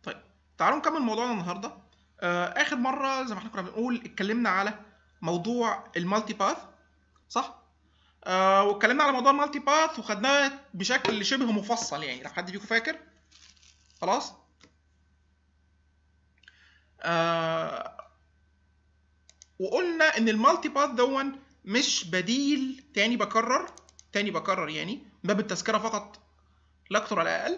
طيب تعالوا نكمل موضوعنا النهارده آه اخر مره زي ما احنا كنا بنقول اتكلمنا على موضوع المالتي باث صح آه واتكلمنا على موضوع المالتي باث وخدناه بشكل شبه مفصل يعني لو حد فيكم فاكر خلاص آه وقلنا ان المالتي باث دون مش بديل تاني بكرر تاني بكرر يعني من باب التذكره فقط لا اكتر ولا اقل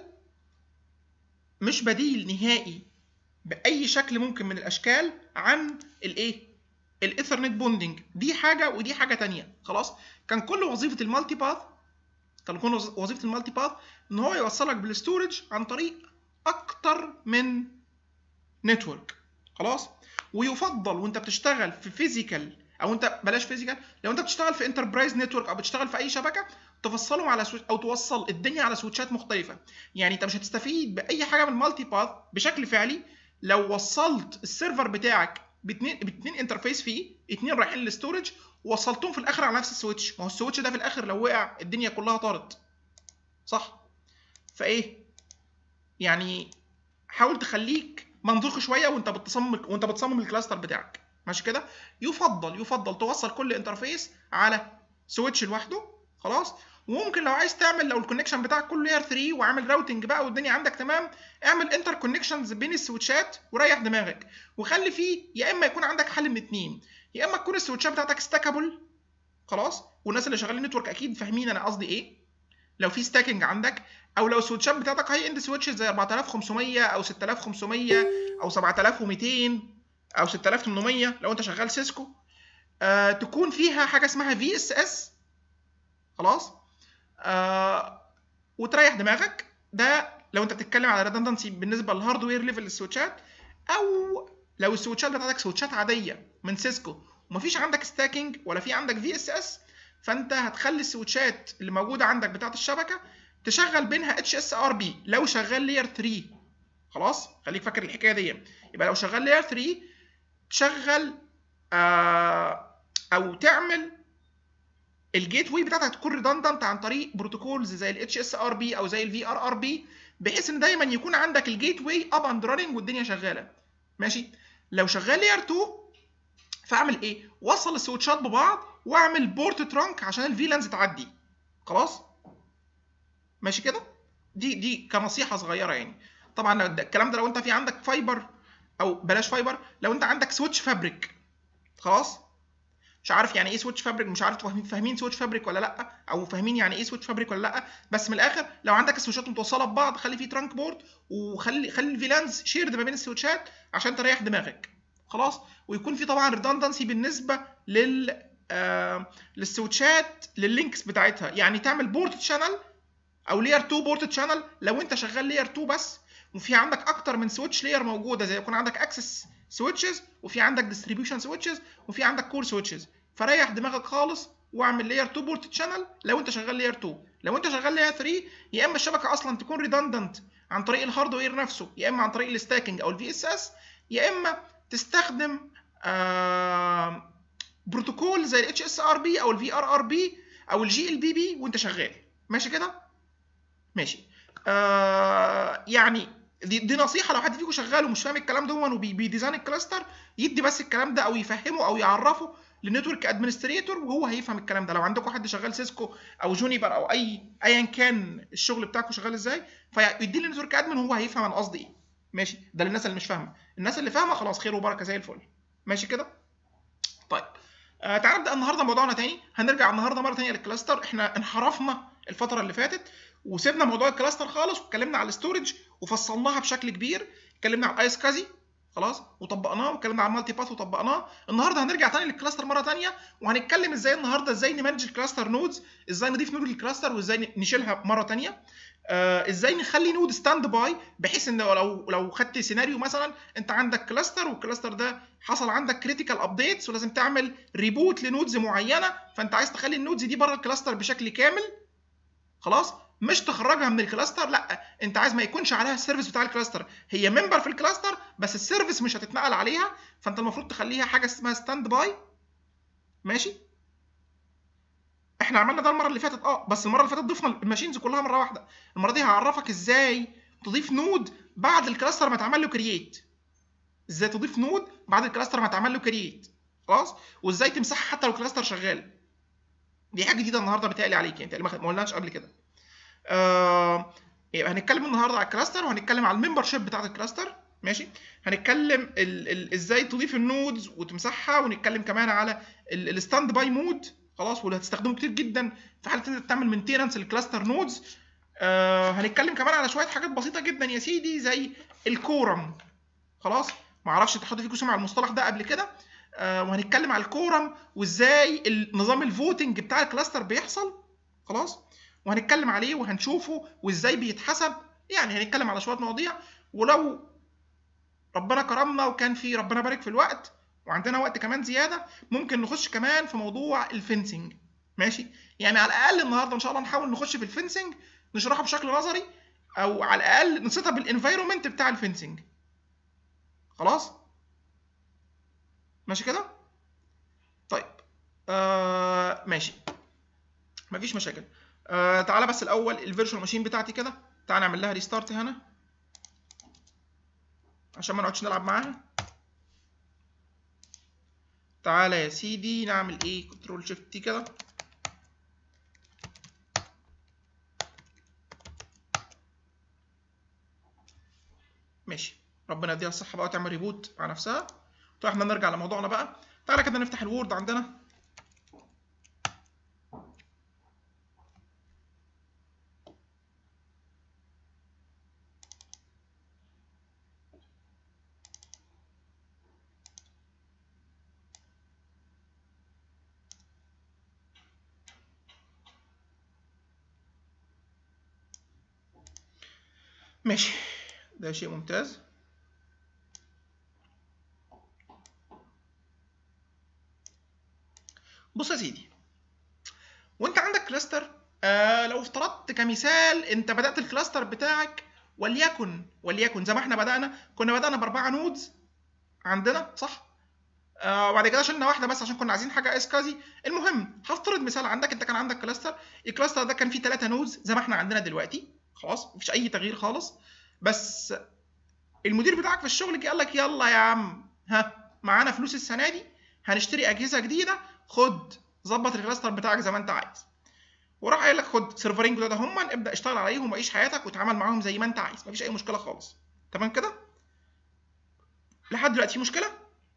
مش بديل نهائي باي شكل ممكن من الاشكال عن الايه الايثرنت بوندنج دي حاجه ودي حاجه تانية خلاص كان كل وظيفه المالتي باث كان كل وظيفه المالتي باث ان هو يوصلك بالستورج عن طريق اكتر من نتورك خلاص ويفضل وانت بتشتغل في فيزيكال او انت بلاش فيزيكال لو انت بتشتغل في انتربرايز نتورك او بتشتغل في اي شبكه تفصلهم على سويتش او توصل الدنيا على سويتشات مختلفه يعني انت مش هتستفيد باي حاجه من المالتي باث بشكل فعلي لو وصلت السيرفر بتاعك باتنين باتنين انترفيس فيه اتنين رايحين للستورج ووصلتهم في الاخر على نفس السويتش ما هو السويتش ده في الاخر لو وقع الدنيا كلها طارت صح فايه يعني حاول تخليك منطقي شويه وانت بتصمم وانت بتصمم الكلاستر بتاعك ماشي كده يفضل يفضل توصل كل انترفيس على سويتش لوحده خلاص وممكن لو عايز تعمل لو الكونكشن بتاعك كله لاير 3 وعامل راوتنج بقى والدنيا عندك تمام اعمل انتر كونكشنز بين السويتشات وريح دماغك وخلي فيه يا اما يكون عندك حل من اتنين يا اما تكون السويتشات بتاعتك ستاكابل خلاص والناس اللي شغالين نتورك اكيد فاهمين انا قصدي ايه لو في ستاكينج عندك او لو السويتشات بتاعتك هاي اند سويتشز زي 4500 او 6500 او 7200 او 6800 لو انت شغال سيسكو آه تكون فيها حاجه اسمها في اس اس خلاص آه وتريح دماغك ده لو انت بتتكلم على ريدندنسي بالنسبه للهاردوير ليفل السويتشات او لو السويتشات بتاعتك سويتشات عاديه من سيسكو ومفيش عندك ستاكينج ولا في عندك في اس اس فانت هتخلي السويتشات اللي موجوده عندك بتاعت الشبكه تشغل بينها اتش اس ار بي لو شغال لاير 3 خلاص خليك فاكر الحكايه دي يبقى لو شغال لاير 3 تشغل آه او تعمل الجيت واي بتاعتك تكون ريدندنت عن طريق بروتوكولز زي الاتش اس ار بي او زي الفي ار ار بي بحيث ان دايما يكون عندك الجيت واي اب اند راننج والدنيا شغاله ماشي لو شغال لاير 2 فاعمل ايه وصل السويتشات ببعض واعمل بورت ترانك عشان الفيلانز تعدي خلاص ماشي كده دي دي كنصيحه صغيره يعني طبعا الكلام ده لو انت في عندك فايبر او بلاش فايبر لو انت عندك سويتش فابريك خلاص مش عارف يعني ايه سويتش فابريك مش عارف فاهمين سويتش فابريك ولا لا او فاهمين يعني ايه سويتش فابريك ولا لا بس من الاخر لو عندك السويتشات متوصله ببعض خلي فيه ترانك بورد وخلي خلي الفيلانز شيرد ما بين السويتشات عشان تريح دماغك خلاص ويكون في طبعا ريدندنسي بالنسبه لل آه للسويتشات لللينكس بتاعتها يعني تعمل بورت شانل او لير 2 بورت شانل لو انت شغال لير 2 بس وفي عندك اكتر من سويتش لير موجوده زي يكون عندك اكسس سويتشز وفي عندك ديستريبيوشن سويتشز وفي عندك كور سويتشز فريح دماغك خالص واعمل لاير 2 بورت شانل لو انت شغال لاير 2 لو انت شغال لاير 3 يا اما الشبكه اصلا تكون ريدندنت عن طريق الهاردوير نفسه يا اما عن طريق الستاكينج او الفي اس اس يا اما تستخدم آه بروتوكول زي الاتش اس ار بي او الفي ار ار بي او الجي ال بي بي وانت شغال ماشي كده ماشي آه يعني دي, دي نصيحه لو حد فيكم شغال ومش فاهم الكلام ده وبيديزاين الكلاستر يدي بس الكلام ده او يفهمه او يعرفه للنتورك ادمنستريتور وهو هيفهم الكلام ده لو عندكم حد شغال سيسكو او جونيبر او اي ايا كان الشغل بتاعكم شغال ازاي فيدي للنتورك ادمن وهو هيفهم انا قصدي ايه ماشي ده للناس اللي مش فاهمه الناس اللي فاهمه خلاص خير وبركه زي الفل ماشي كده طيب آه تعال نبدا النهارده موضوعنا تاني هنرجع النهارده مره تانيه للكلاستر احنا انحرفنا الفتره اللي فاتت وسيبنا موضوع الكلاستر خالص واتكلمنا على الاستورج وفصلناها بشكل كبير اتكلمنا على الايس كازي خلاص وطبقناه واتكلمنا على المالتي باث وطبقناه النهارده هنرجع تاني للكلاستر مره تانيه وهنتكلم ازاي النهارده ازاي نمانج الكلاستر نودز ازاي نضيف نود للكلاستر وازاي نشيلها مره تانيه آه ازاي نخلي نود ستاند باي بحيث ان لو لو خدت سيناريو مثلا انت عندك كلاستر والكلاستر ده حصل عندك كريتيكال ابديتس ولازم تعمل ريبوت لنودز معينه فانت عايز تخلي النودز دي بره الكلاستر بشكل كامل خلاص مش تخرجها من الكلاستر لا انت عايز ما يكونش عليها السيرفيس بتاع الكلاستر هي ممبر في الكلاستر بس السيرفيس مش هتتنقل عليها فانت المفروض تخليها حاجه اسمها ستاند باي ماشي احنا عملنا ده المره اللي فاتت اه بس المره اللي فاتت ضفنا الماشينز كلها مره واحده المره دي هعرفك ازاي تضيف نود بعد الكلاستر ما اتعمل له كرييت ازاي تضيف نود بعد الكلاستر ما اتعمل له كرييت خلاص وازاي تمسحها حتى لو الكلاستر شغال دي حاجه جديده النهارده بتقلي عليك يعني تقريبا ما قلناش قبل كده آه يبقى هنتكلم النهارده على الكلاستر وهنتكلم على الممبر شيب بتاعت الكلاستر ماشي هنتكلم ال ال ازاي تضيف النودز وتمسحها ونتكلم كمان على الستاند باي مود خلاص واللي هتستخدمه كتير جدا في حاله انت تعمل مينتيننس للكلاستر نودز آه هنتكلم كمان على شويه حاجات بسيطه جدا يا سيدي زي الكورم خلاص ما اعرفش حد فيكم سمع المصطلح ده قبل كده آه وهنتكلم على الكورم وازاي نظام الفوتنج بتاع الكلاستر بيحصل خلاص وهنتكلم عليه وهنشوفه وازاي بيتحسب يعني هنتكلم على شويه مواضيع ولو ربنا كرمنا وكان في ربنا بارك في الوقت وعندنا وقت كمان زياده ممكن نخش كمان في موضوع الفنسنج ماشي يعني على الاقل النهارده ان شاء الله نحاول نخش في الفنسنج نشرحه بشكل نظري او على الاقل نسيطها بالانفايرمنت بتاع الفنسنج خلاص ماشي كده طيب آه ماشي مفيش مشاكل آه تعالى بس الاول الفيرتشوال ماشين بتاعتي كده تعالى نعمل لها ريستارت هنا عشان ما نقعدش نلعب معاها تعالى يا سيدي نعمل ايه كنترول شيفت تي كده ماشي ربنا يديها الصحه بقى وتعمل ريبوت مع نفسها طيب احنا نرجع لموضوعنا بقى تعالى كده نفتح الوورد عندنا ماشي ده شيء ممتاز بص يا سيدي وانت عندك كلاستر آه لو افترضت كمثال انت بدات الكلاستر بتاعك وليكن وليكن زي ما احنا بدانا كنا بدانا باربعه نودز عندنا صح آه وبعد كده شلنا واحده بس عشان كنا عايزين حاجه اسكازي المهم هفترض مثال عندك انت كان عندك كلاستر الكلاستر ده كان فيه ثلاثه نودز زي ما احنا عندنا دلوقتي خلاص مفيش اي تغيير خالص بس المدير بتاعك في الشغل جه قال لك يلا يا عم ها معانا فلوس السنه دي هنشتري اجهزه جديده خد ظبط الكلاستر بتاعك زي ما انت عايز وراح قايل لك خد سيرفرين جداد هم ابدا اشتغل عليهم وعيش حياتك وتعامل معاهم زي ما انت عايز مفيش اي مشكله خالص تمام كده لحد دلوقتي في مشكله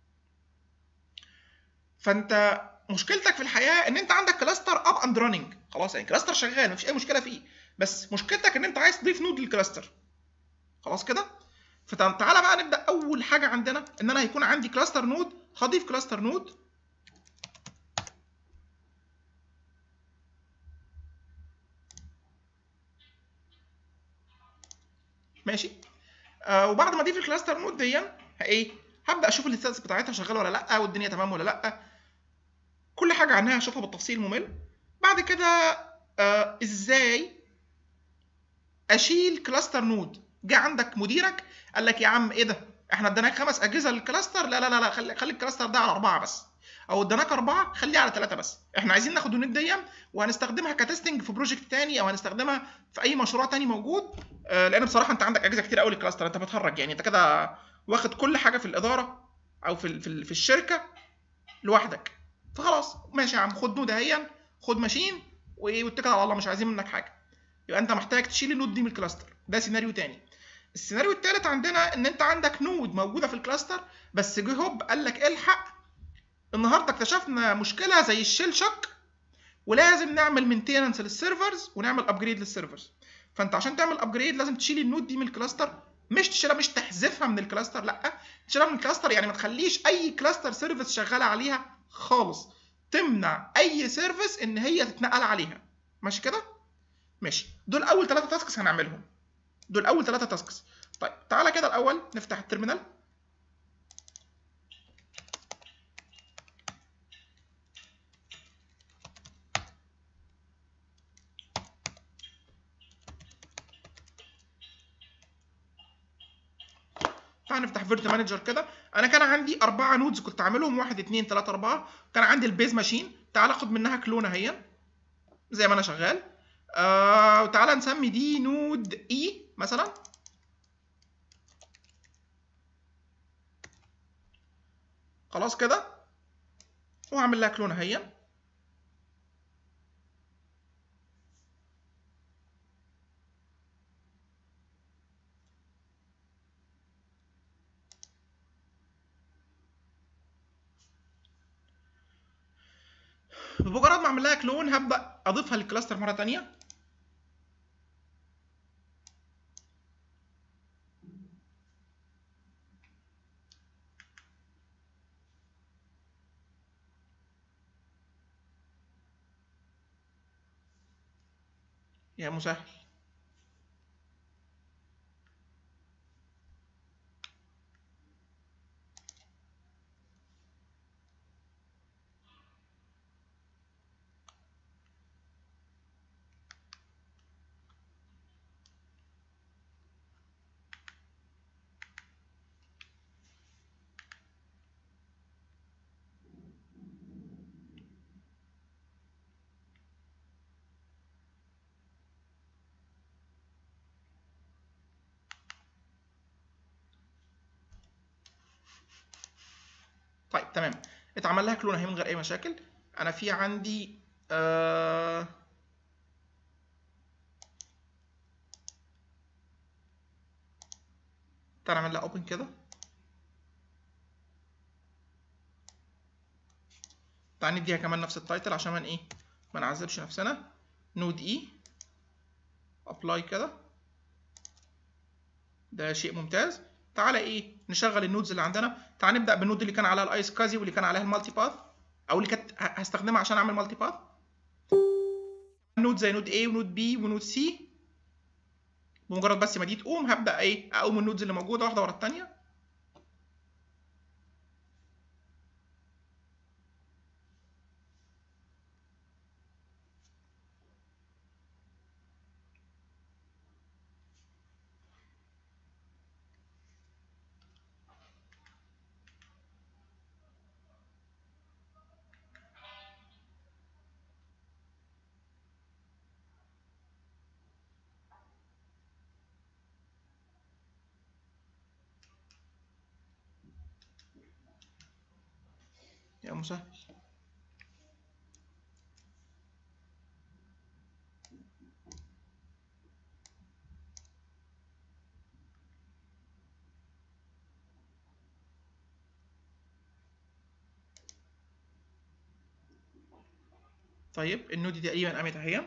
فانت مشكلتك في الحياه ان انت عندك كلاستر اب اند راننج خلاص يعني كلاستر شغال مفيش اي مشكله فيه بس مشكلتك ان انت عايز تضيف نود للكلاستر خلاص كده فتعالى بقى نبدا اول حاجه عندنا ان انا هيكون عندي كلاستر نود هضيف كلاستر نود ماشي آه وبعد ما اضيف الكلاستر نود دي ايه هبدا اشوف الستاتس بتاعتها شغاله ولا لا والدنيا تمام ولا لا كل حاجه عنها هشوفها بالتفصيل ممل بعد كده آه ازاي اشيل كلاستر نود جه عندك مديرك قال لك يا عم ايه ده احنا اديناك خمس اجهزه للكلاستر لا لا لا لا خلي خلي الكلاستر ده على اربعه بس او اديناك اربعه خليه على ثلاثه بس احنا عايزين ناخد النود دي وهنستخدمها كتستنج في بروجكت تاني او هنستخدمها في اي مشروع تاني موجود آه لان بصراحه انت عندك اجهزه كتير قوي للكلاستر انت بتهرج يعني انت كده واخد كل حاجه في الاداره او في في, في الشركه لوحدك فخلاص ماشي يا عم خد نود اهيا خد ماشين واتكل على الله مش عايزين منك حاجه يبقى انت محتاج تشيل النود دي من الكلاستر ده سيناريو تاني السيناريو الثالث عندنا ان انت عندك نود موجوده في الكلاستر بس جه هوب قال لك الحق النهارده اكتشفنا مشكله زي الشيل شوك ولازم نعمل مينتيننس للسيرفرز ونعمل ابجريد للسيرفرز فانت عشان تعمل ابجريد لازم تشيل النود دي من الكلاستر مش تشيلها مش تحذفها من الكلاستر لا تشيلها من الكلاستر يعني ما تخليش اي كلاستر سيرفيس شغاله عليها خالص تمنع اي سيرفيس ان هي تتنقل عليها ماشي كده ماشي دول اول ثلاثه تاسكس هنعملهم دول اول ثلاثه تاسكس طيب تعالى كده الاول نفتح التيرمينال تعال نفتح فيرت مانجر كده انا كان عندي اربعه نودز كنت عاملهم واحد اثنين ثلاثه اربعه كان عندي البيز ماشين تعال اخد منها كلونه اهي زي ما انا شغال آه وتعالى نسمي دي نود اي مثلا خلاص كده وهعمل لها كلون اهي بمجرد ما اعمل لها كلون هبدا اضيفها للكلاستر مره تانية يا مسهل طيب تمام اتعمل لها كلون اهي من غير اي مشاكل انا في عندي آه تعال نعمل لها اوبن كده تعال نديها كمان نفس التايتل عشان ما ايه ما نعذبش نفسنا نود اي ابلاي كده ده شيء ممتاز تعالى ايه نشغل النودز اللي عندنا تعال نبدا بالنود اللي كان عليها الايس كازي واللي كان عليها المالتي باث او اللي كانت هستخدمها عشان اعمل مالتي باث نود زي نود A ونود B ونود C بمجرد بس ما دي تقوم هبدا ايه اقوم النودز اللي موجوده واحده ورا الثانيه يا مسهل طيب النود دي تقريبا قامت اهي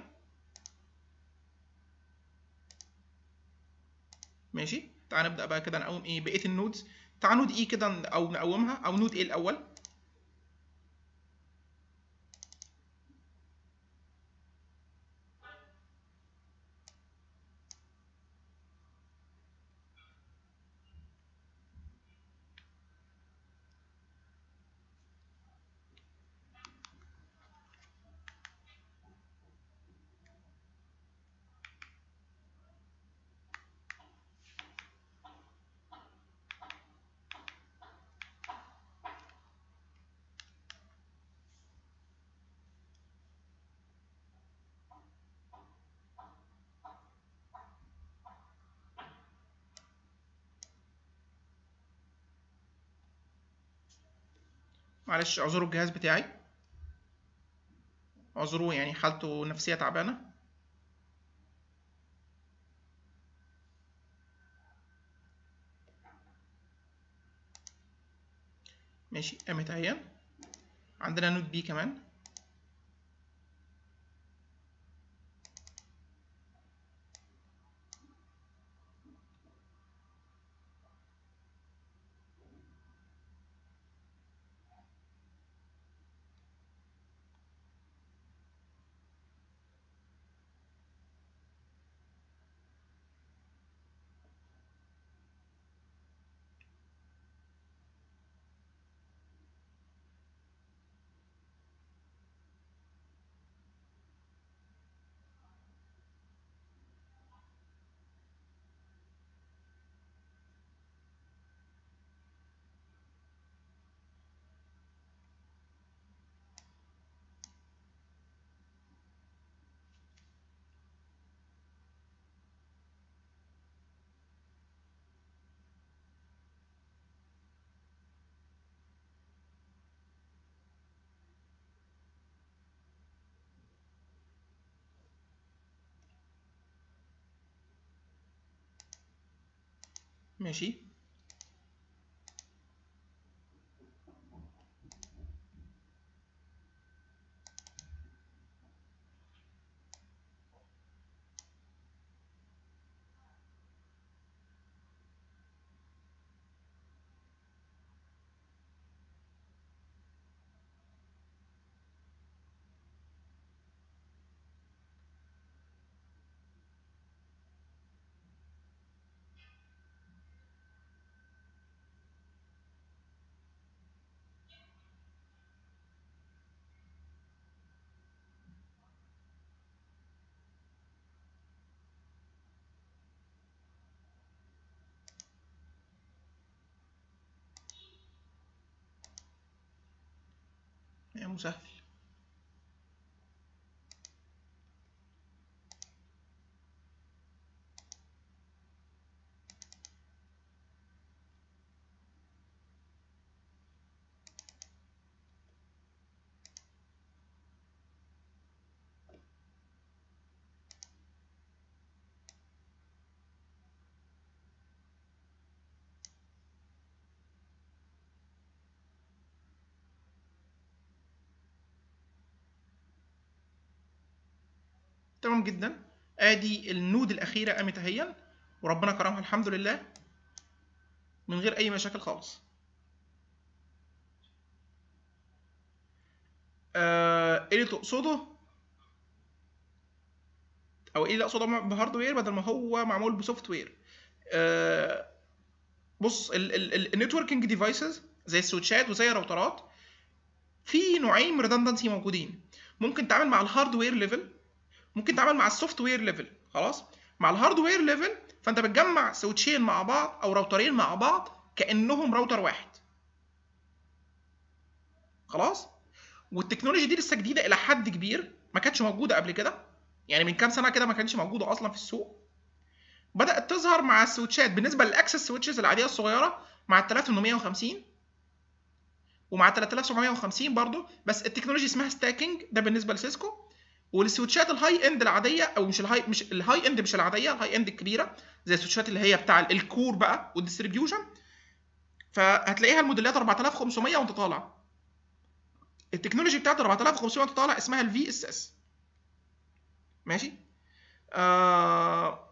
ماشي تعال نبدا بقى كده نقوم ايه بقيه النودز تعال نود اي كده او نقومها او نود ايه الاول معلش اعذروا الجهاز بتاعي اعذروه يعني حالته نفسية تعبانة ماشي قامت اهي عندنا نود بي كمان ماشي يا مسهل تمام جدا ادي النود الاخيره قامت اهيا وربنا كرمها الحمد لله من غير اي مشاكل خالص آه، ايه اللي تقصده او ايه اللي اقصده بهاردوير بدل ما هو معمول بسوفت وير آه، بص النتوركينج ديفايسز زي السويتشات وزي الراوترات في نوعين من ريدندنسي موجودين ممكن تعمل مع الهاردوير ليفل ممكن تعمل مع السوفت وير ليفل خلاص مع الهاردوير ليفل فانت بتجمع سويتشين مع بعض او راوترين مع بعض كانهم راوتر واحد خلاص والتكنولوجي دي لسه جديده الى حد كبير ما كانتش موجوده قبل كده يعني من كام سنه كده ما كانتش موجوده اصلا في السوق بدات تظهر مع السويتشات بالنسبه للاكسس سويتشز العاديه الصغيره مع ال 3850 ومع 3750 برضو بس التكنولوجي اسمها ستاكينج ده بالنسبه لسيسكو والسويتشات الهاي اند العاديه او مش الهاي مش الهاي اند مش العاديه الهاي اند الكبيره زي السويتشات اللي هي بتاع الكور بقى والديستريبيوشن فهتلاقيها الموديلات 4500 وانت طالع التكنولوجي بتاعت 4500 وانت طالع اسمها الفي اس اس ماشي آه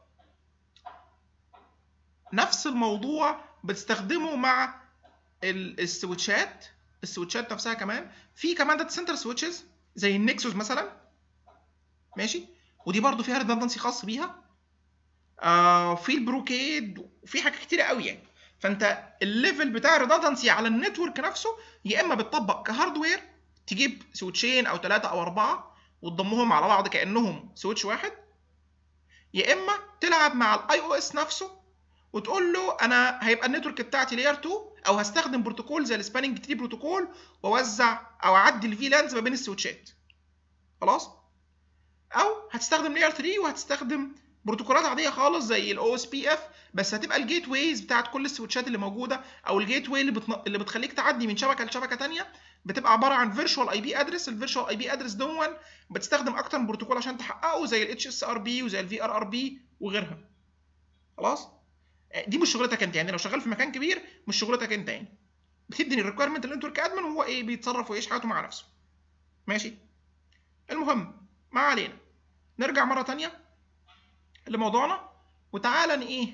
نفس الموضوع بتستخدمه مع السويتشات السويتشات نفسها كمان في كمان داتا سنتر سويتشز زي النكسوس مثلا ماشي ودي برضو فيها ريدندنسي خاص بيها آه في البروكيد وفي حاجات كتيره قوي يعني فانت الليفل بتاع الريدندنسي على النتورك نفسه يا اما بتطبق كهاردوير تجيب سويتشين او ثلاثه او اربعه وتضمهم على بعض كانهم سويتش واحد يا اما تلعب مع الاي او اس نفسه وتقول له انا هيبقى النتورك بتاعتي لاير 2 او هستخدم بروتوكول زي السباننج تري بروتوكول واوزع او اعدي الفي لانز ما بين السويتشات خلاص او هتستخدم لاير 3 وهتستخدم بروتوكولات عاديه خالص زي الاو اس بي اف بس هتبقى الجيت ويز بتاعت كل السويتشات اللي موجوده او الجيت واي اللي, بتن... اللي بتخليك تعدي من شبكه لشبكه ثانيه بتبقى عباره عن فيرتشوال اي بي ادرس الفيرتشوال اي بي ادرس دون بتستخدم اكتر من بروتوكول عشان تحققه زي الاتش اس ار بي وزي الفي ار ار بي وغيرها خلاص دي مش شغلتك انت يعني لو شغال في مكان كبير مش شغلتك انت يعني بتدي الريكويرمنت للنتورك ادمن وهو ايه بيتصرف ويعيش حياته مع نفسه ماشي المهم ما علينا نرجع مره تانية لموضوعنا وتعالى ايه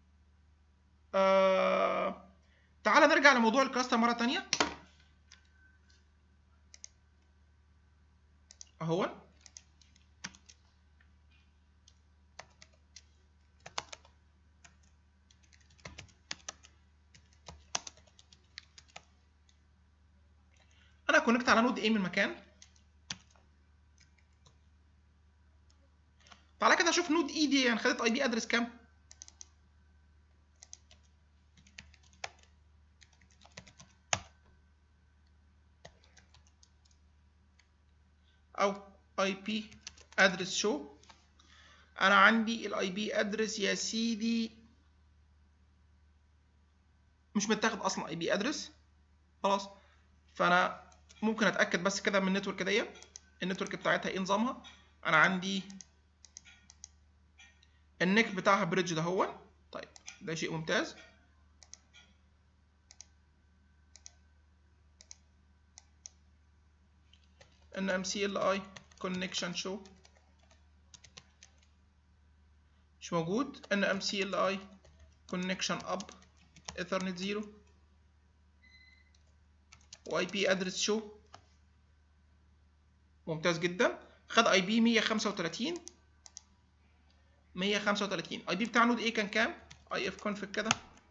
آه... تعالى نرجع لموضوع الكلاستر مره تانية اهو انا كونكت على نود ايه من مكان تعالى كده اشوف نود اي دي يعني خدت اي بي ادرس كام او اي بي ادرس شو انا عندي الاي بي ادرس يا سيدي مش متاخد اصلا اي بي ادرس خلاص فانا ممكن اتاكد بس كده من النتورك دي النتورك بتاعتها ايه نظامها انا عندي النيك بتاعها بريدج ده هو طيب ده شيء ممتاز ان ام سي ال اي كونكشن شو مش موجود ان ام سي ال اي كونكشن اب ايثرنت زيرو واي بي ادرس شو ممتاز جدا خد اي بي 135 135 اي بي بتاع نود ايه كان كام اي اف كونفج كده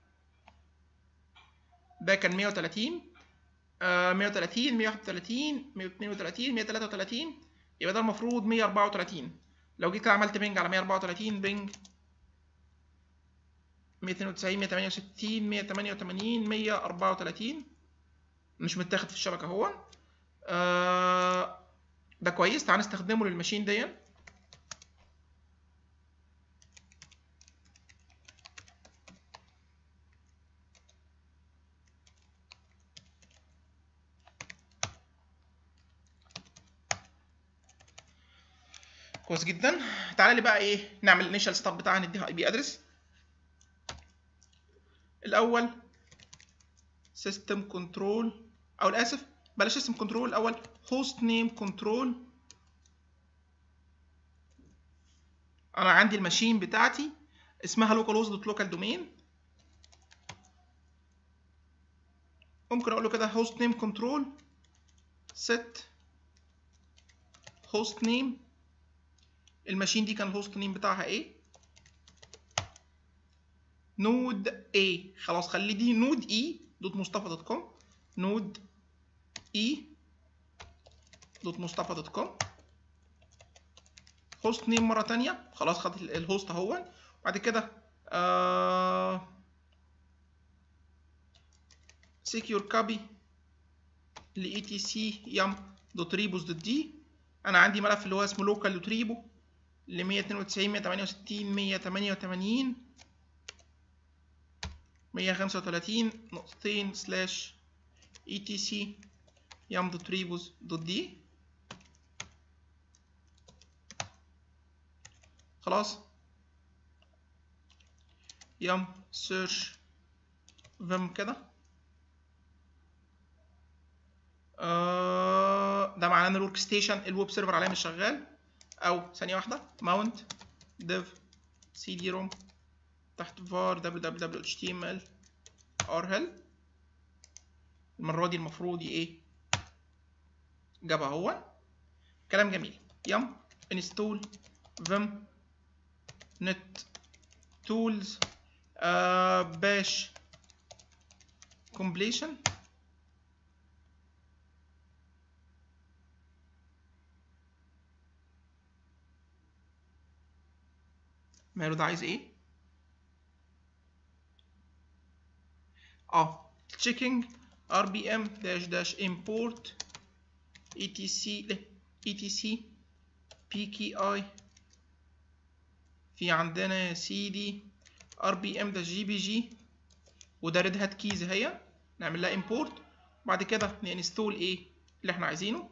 ده كان 130 آه 130 131 132 133 يبقى ده المفروض 134 لو جيت كده عملت بينج على 134 بينج 292 168 188 134 مش متاخد في الشبكه اهو آه ده كويس تعال نستخدمه للماشين دي كويس جدا تعالى لي بقى ايه نعمل الانيشال ستاب بتاعها نديها اي بي ادرس الاول سيستم كنترول او اسف بلاش سيستم كنترول الاول هوست نيم كنترول انا عندي الماشين بتاعتي اسمها لوكال هوست دوت لوكال دومين ممكن اقول له كده هوست نيم كنترول set هوست نيم الماشين دي كان الهوست نيم بتاعها ايه نود A خلاص خلي دي نود E دوت مصطفى دوت كوم نود E دوت مصطفى دوت كوم هوست نيم مرة تانية خلاص خد الهوست اهو بعد كده آه secure copy ل etc yum دوت ريبوس دوت دي انا عندي ملف اللي هو اسمه local دوت ريبو ل 192 168 188 135 نقطتين سلاش etc يم دوت ريبوس دوت دي خلاص يم سيرش فيم كده آه ده معناه ان الورك ستيشن الويب سيرفر عليه مش شغال او ثانيه واحده ماونت ديف سي دي روم تحت var www html arhel المره دي المفروض ايه جابها هو كلام جميل يم انستول فيم نت تولز باش كومبليشن ماله ده عايز ايه اه checking rpm dash dash import etc etc pki في عندنا يا سيدي rpm ده جي بي جي وده ريد هات كيز اهي نعمل لها import بعد كده ننستول ايه اللي احنا عايزينه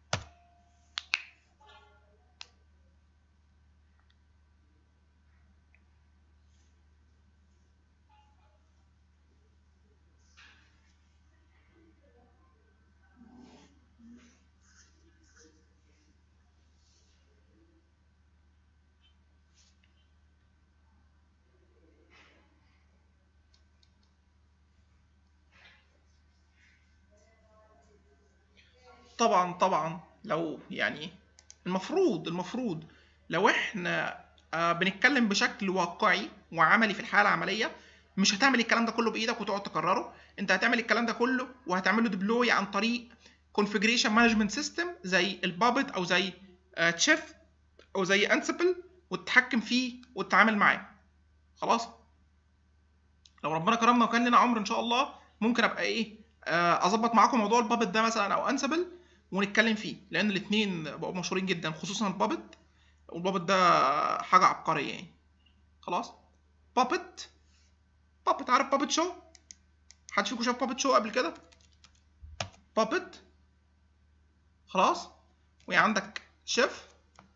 طبعا طبعا لو يعني المفروض المفروض لو احنا آه بنتكلم بشكل واقعي وعملي في الحاله العمليه مش هتعمل الكلام ده كله بايدك وتقعد تكرره انت هتعمل الكلام ده كله وهتعمله ديبلوي عن طريق configuration management system زي البابت او زي تشيف او زي انسبل وتتحكم فيه وتتعامل معاه خلاص لو ربنا كرمنا وكان لنا عمر ان شاء الله ممكن ابقى ايه اظبط معاكم موضوع البابت ده مثلا او انسبل ونتكلم فيه لان الاثنين بقوا مشهورين جدا خصوصا البابت والبابت ده حاجه عبقريه يعني خلاص بابت بابت عارف بابت شو حد فيكم شاف بابت شو قبل كده بابت خلاص وعندك شيف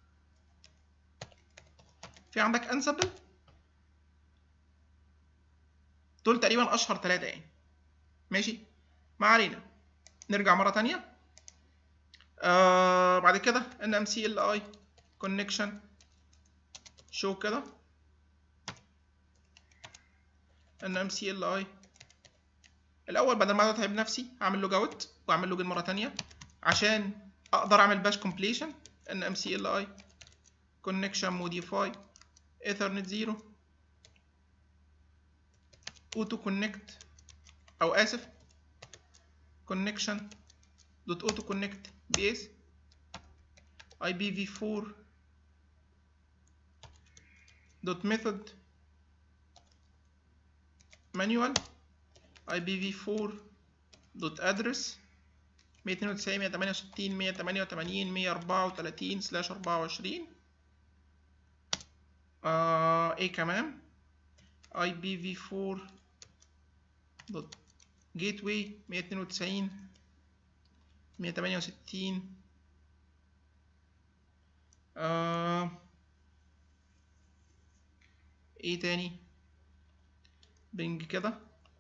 في عندك انسبل دول تقريبا اشهر ثلاثه يعني ماشي ما علينا نرجع مره تانية آه بعد كده ان ام سي ال اي كونكشن شو كده ان ام سي ال اي الاول بدل ما اتعب نفسي هعمل لوج اوت واعمل لوجن مره تانية عشان اقدر اعمل باش كومبليشن ان ام سي ال اي كونكشن موديفاي ايثرنت 0 اوتو كونكت او اسف كونكشن دوت اوتو كونكت بيس اي بي في 4 دوت ميثود مانيوال اي بي في 4 دوت ادرس 292 168 188 134 سلاش 24 آه ايه كمان اي بي في 4 دوت جيت واي 192 168 آه ايه تاني بنج كده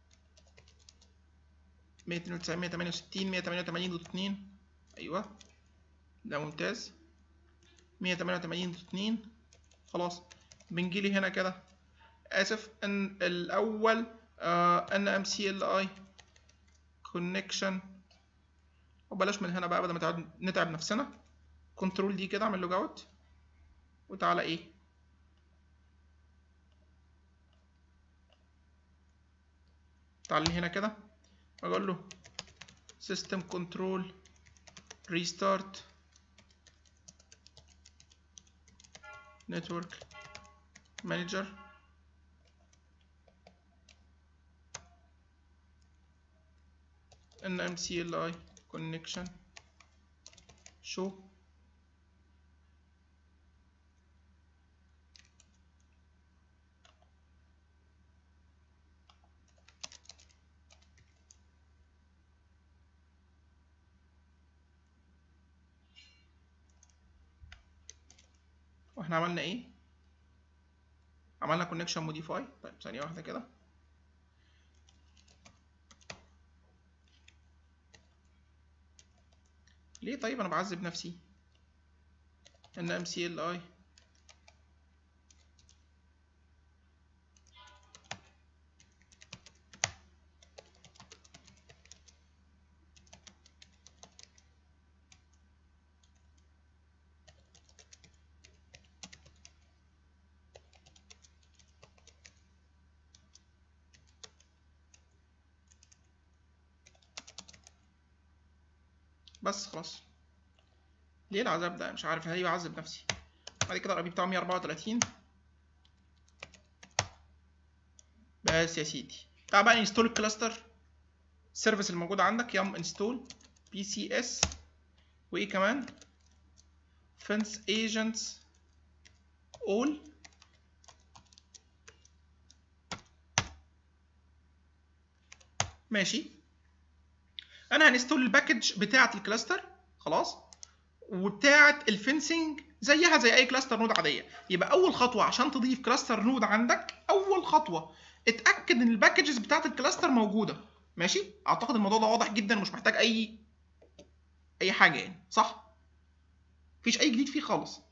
192 168 188 دوت 2 ايوه ده ممتاز 188 دوت 2 خلاص بنجيلي هنا كده اسف ان الاول ان ام سي ال اي كونكشن وبلاش من هنا بقى بدل ما نتعب نفسنا كنترول دي كده اعمل لوج اوت وتعالى ايه تعالى هنا كده اقول له system control restart network manager NMCLI connection show واحنا عملنا ايه عملنا connection modify طيب ثانية واحدة كده ليه طيب انا بعذب نفسي ان ام سي ال اي بس خلاص ليه العذاب ده مش عارف هي بعذب نفسي بعد كده الربيع بتاعه 134 بس يا سيدي تعال بقى انستول الكلاستر السيرفيس الموجود عندك يم انستول بي سي اس وايه كمان فنس ايجنتس اول ماشي انا هنستول الباكج بتاعه الكلاستر خلاص وبتاعه الفنسنج زيها زي اي كلاستر نود عاديه يبقى اول خطوه عشان تضيف كلاستر نود عندك اول خطوه اتاكد ان الباكجز بتاعه الكلاستر موجوده ماشي اعتقد الموضوع ده واضح جدا ومش محتاج اي اي حاجه يعني صح مفيش اي جديد فيه خالص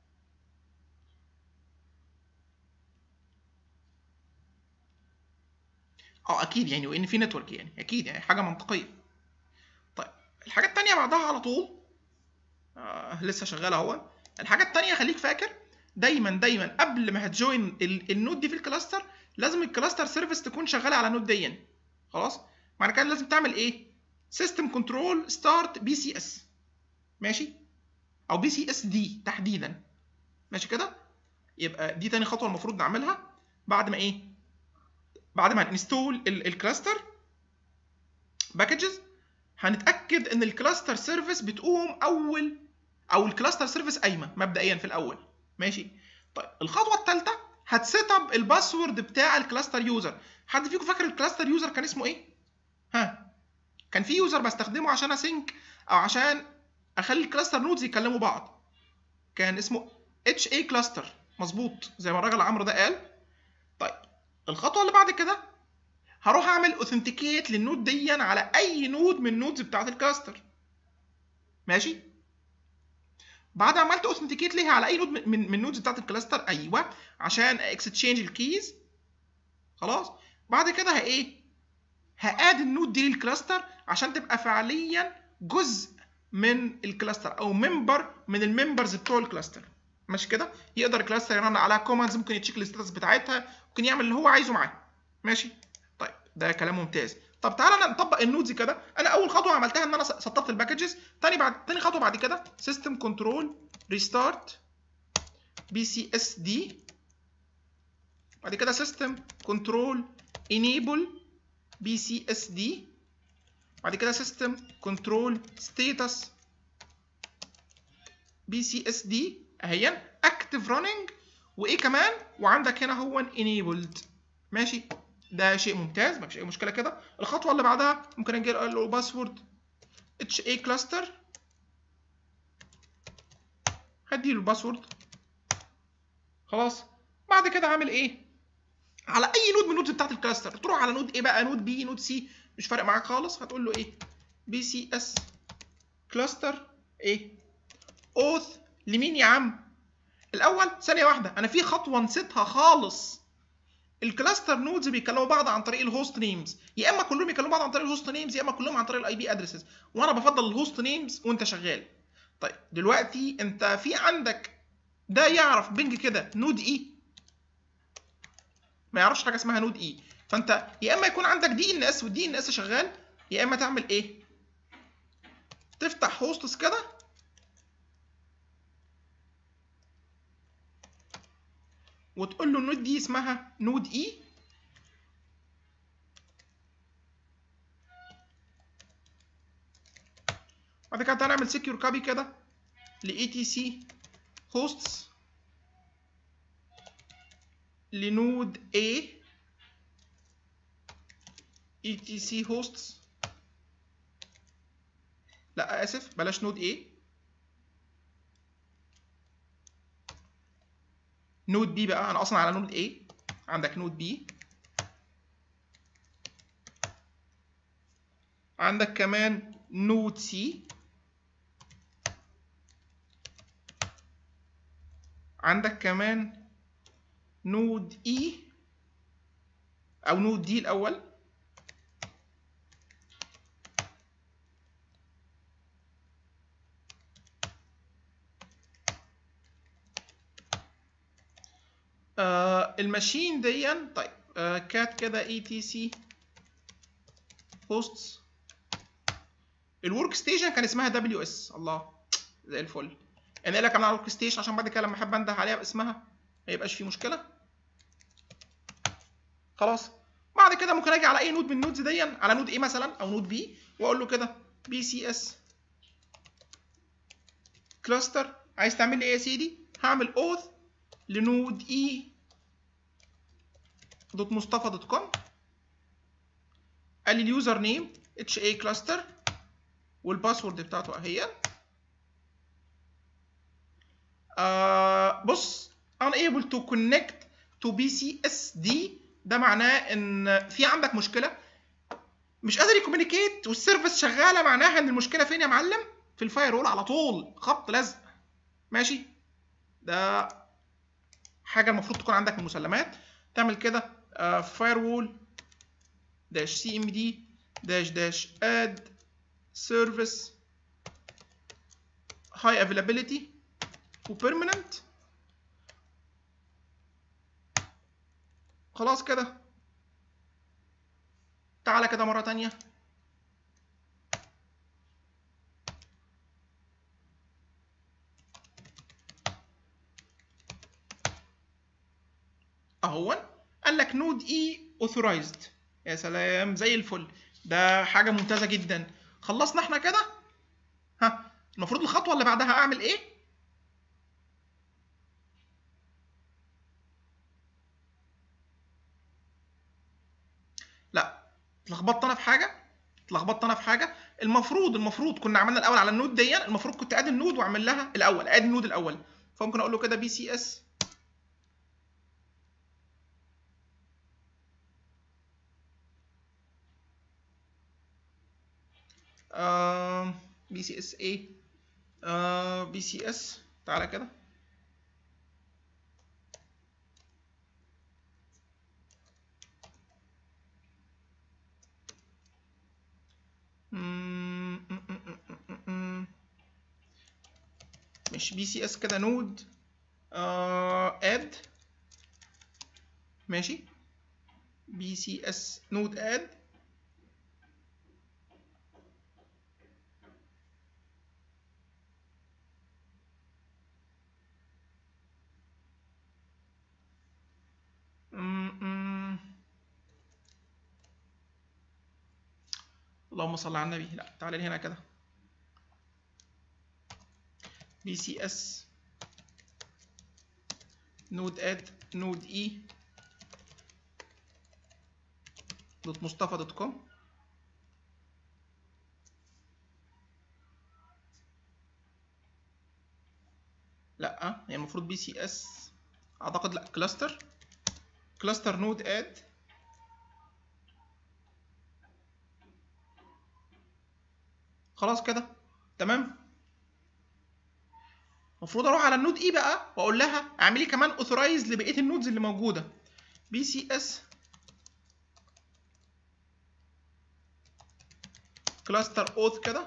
اه اكيد يعني وان في نتورك يعني اكيد يعني حاجه منطقيه طيب الحاجه التانية بعدها على طول آه لسه شغال اهو الحاجه التانية خليك فاكر دايما دايما قبل ما هتجوين النود دي في الكلاستر لازم الكلاستر سيرفيس تكون شغاله على نود دي خلاص معنى كده لازم تعمل ايه سيستم كنترول ستارت بي سي اس ماشي او بي سي اس دي تحديدا ماشي كده يبقى دي تاني خطوه المفروض نعملها بعد ما ايه بعد ما نستول الكلاستر باكجز هنتاكد ان الكلاستر سيرفيس بتقوم اول او الكلاستر سيرفيس قايمه مبدئيا في الاول ماشي طيب الخطوه الثالثه هتسيت اب الباسورد بتاع الكلاستر يوزر حد فيكم فاكر الكلاستر يوزر كان اسمه ايه ها كان في يوزر بستخدمه عشان اسync او عشان اخلي الكلاستر نودز يكلموا بعض كان اسمه اتش اي كلاستر مظبوط زي ما الراجل عمرو ده قال طيب الخطوه اللي بعد كده هروح اعمل اوثنتيكيت للنود دي على اي نود من النودز بتاعت الكلاستر ماشي بعد عملت اوثنتيكيت ليها على اي نود من من النودز بتاعت الكلاستر ايوه عشان اكستشينج الكيز خلاص بعد كده ه ايه هاد النود دي للكلاستر عشان تبقى فعليا جزء من الكلاستر او ممبر من الممبرز بتوع الكلاستر ماشي كده يقدر الكلاستر يرن عليها كوماندز ممكن يتشيك الستاتس بتاعتها ممكن يعمل اللي هو عايزه معاها ماشي طيب ده كلام ممتاز طب تعالى نطبق النودز كده انا اول خطوه عملتها ان انا سطبت الباكجز تاني بعد تاني خطوه بعد كده سيستم كنترول ريستارت بي سي اس دي بعد كده سيستم كنترول انيبل بي سي اس دي بعد كده سيستم كنترول ستيتس بي سي اس دي اهي اكتف راننج وايه كمان وعندك هنا هو انيبلد ماشي ده شيء ممتاز مفيش اي مشكله كده الخطوه اللي بعدها ممكن اجي اقول له باسورد اتش اي كلاستر هديله الباسورد خلاص بعد كده عامل ايه على اي نود من النودز بتاعت الكلاستر تروح على نود ايه بقى نود بي نود سي مش فارق معاك خالص هتقول له ايه بي سي اس كلاستر ايه اوث لمين يا عم الاول ثانيه واحده انا في خطوه نسيتها خالص الكلاستر نودز بيكلموا بعض عن طريق الهوست نيمز يا اما كلهم يكلموا بعض عن طريق الهوست نيمز يا اما كلهم عن طريق الاي بي ادريسز وانا بفضل الهوست نيمز وانت شغال طيب دلوقتي انت في عندك ده يعرف بنج كده نود اي ما يعرفش حاجه اسمها نود اي فانت يا اما يكون عندك دي ان اس والدي ان اس شغال يا اما تعمل ايه تفتح هوستس كده وتقول له النود دي اسمها نود اي بعد كده هنعمل سكيور كابي كده ل اي تي سي هوستس لنود A etc hosts لا اسف بلاش نود A نود B بقى انا اصلا على نود A عندك نود B عندك كمان نود C عندك كمان نود E أو نود دي الأول آه الماشين دي طيب آه كات كده اي تي سي هوستس الورك ستيشن كان اسمها دبليو اس الله زي الفل انا قايل لك انا على الورك ستيشن عشان بعد كده لما احب انده عليها باسمها ما يبقاش في مشكله خلاص بعد كده ممكن اجي على اي نود من النودز دي على نود ايه مثلا او نود بي واقول له كده بي سي اس كلاستر عايز تعمل لي ايه يا سيدي هعمل اوث لنود اي دوت مصطفى دوت كوم قال لي اليوزر نيم اتش اي كلاستر والباسورد بتاعته اهي آه بص unable to connect to BCSD ده معناه ان في عندك مشكله مش قادر يكومينيكيت والسيرفيس شغاله معناها ان المشكله فين يا معلم في الفاير وول على طول خبط لزق ماشي ده حاجه المفروض تكون عندك من المسلمات تعمل كده فاير وول داش سي ام دي داش داش اد سيرفيس هاي افيلابيلتي وبيرمننت خلاص كده تعالى كده مرة تانية اهون قال لك نود اي اوثورايزد يا سلام زي الفل ده حاجة ممتازة جدا خلصنا احنا كده ها المفروض الخطوة اللي بعدها اعمل ايه لا اتلخبطت انا في حاجه اتلخبطت انا في حاجه المفروض المفروض كنا عملنا الاول على النود دي المفروض كنت ادي النود واعمل لها الاول ادي النود الاول فممكن اقول له كده بي سي اس بي سي اس ايه بي سي اس تعالى كده مش بي سي اس كده نود اد ماشي بي سي اس نود اد اللهم صل على النبي لا تعالى لي هنا كده بي سي اس نود اد نود اي دوت مصطفى دوت كوم لا هي المفروض بي سي اس اعتقد لا كلاستر كلاستر نود اد خلاص كده تمام المفروض اروح على النود اي بقى واقول لها اعملي كمان اوثرايز لبقيه النودز اللي موجوده بي سي اس كلاستر اوث كده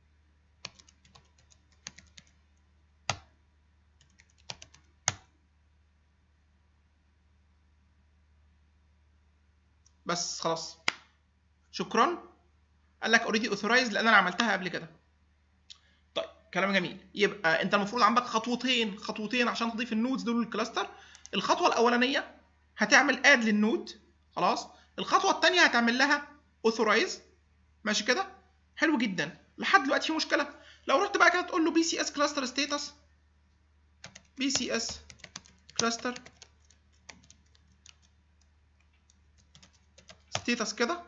بس خلاص شكرا قال لك اوريدي اوثرايز لان انا عملتها قبل كده طيب كلام جميل يبقى انت المفروض عندك خطوتين خطوتين عشان تضيف النودز دول للكلاستر الخطوه الاولانيه هتعمل اد للنود خلاص الخطوه الثانيه هتعمل لها اوثرايز ماشي كده حلو جدا لحد دلوقتي في مشكله لو رحت بقى كده تقول له بي سي اس كلاستر ستاتس بي سي اس كلاستر ستاتس كده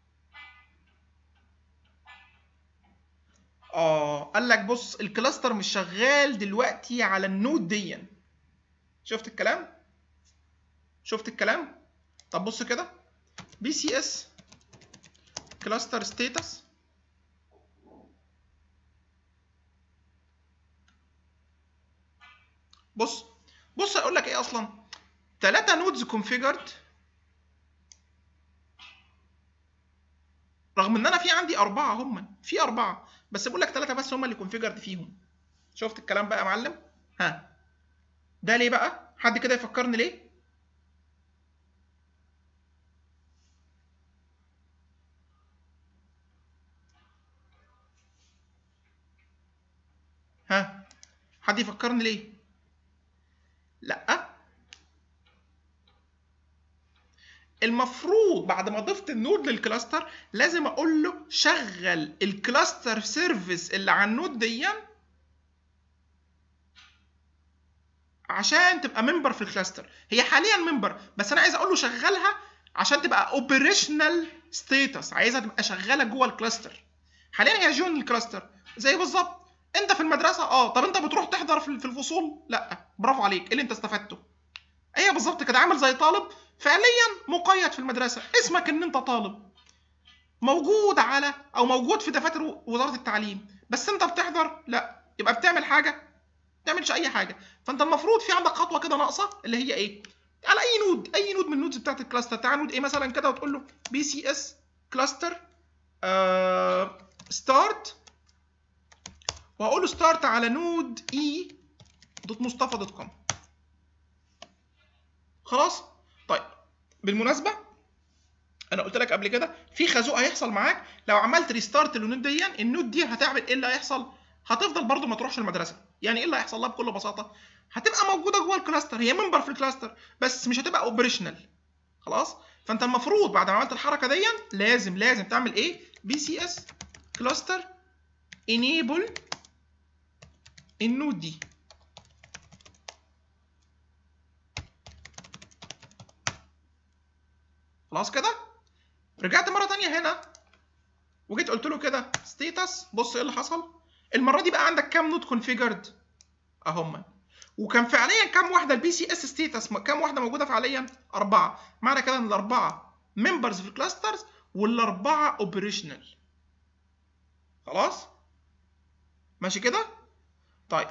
اه قال لك بص الكلاستر مش شغال دلوقتي على النود دي شفت الكلام شفت الكلام طب بص كده بي سي اس كلاستر ستاتس بص بص اقول لك ايه اصلا ثلاثة نودز كونفيجرد رغم ان انا في عندي اربعة هم في اربعة بس بقول لك ثلاثة بس هم اللي كونفيجرد فيهم شفت الكلام بقى يا معلم ها ده ليه بقى حد كده يفكرني ليه ها حد يفكرني ليه لا المفروض بعد ما ضفت النود للكلاستر لازم اقول له شغل الكلاستر سيرفيس اللي على النود دي عشان تبقى ممبر في الكلاستر هي حاليا ممبر بس انا عايز اقول له شغلها عشان تبقى اوبريشنال ستيتس عايزها تبقى شغاله جوه الكلاستر حاليا هي جون الكلاستر زي بالظبط انت في المدرسه اه طب انت بتروح تحضر في الفصول لا برافو عليك ايه اللي انت استفدته هي أيوة بالظبط كده عامل زي طالب فعليا مقيد في المدرسه اسمك ان انت طالب موجود على او موجود في دفاتر وزاره التعليم بس انت بتحضر لا يبقى بتعمل حاجه ما تعملش اي حاجه فانت المفروض في عندك خطوه كده ناقصه اللي هي ايه على اي نود اي نود من النودز بتاعت الكلاستر تعال نود ايه مثلا كده وتقول له بي سي اس كلاستر ستارت وهقول له ستارت على نود اي دوت مصطفى دوت كوم خلاص طيب بالمناسبه انا قلت لك قبل كده في خازوق هيحصل معاك لو عملت ريستارت للنود دي النود دي هتعمل ايه اللي هيحصل هتفضل برضو ما تروحش المدرسه يعني ايه اللي هيحصل لها بكل بساطه هتبقى موجوده جوه الكلاستر هي ممبر في الكلاستر بس مش هتبقى اوبريشنال خلاص فانت المفروض بعد ما عملت الحركه دي لازم لازم تعمل ايه بي سي اس كلاستر انيبل النود دي خلاص كده رجعت مره تانية هنا وجيت قلت له كده ستيتس بص ايه اللي حصل المره دي بقى عندك كام نود كونفيجرد اهم وكان فعليا كام واحده البي سي اس ستيتس كام واحده موجوده فعليا اربعه معنى كده ان الاربعه ممبرز في الكلاسترز والاربعه اوبريشنال خلاص ماشي كده طيب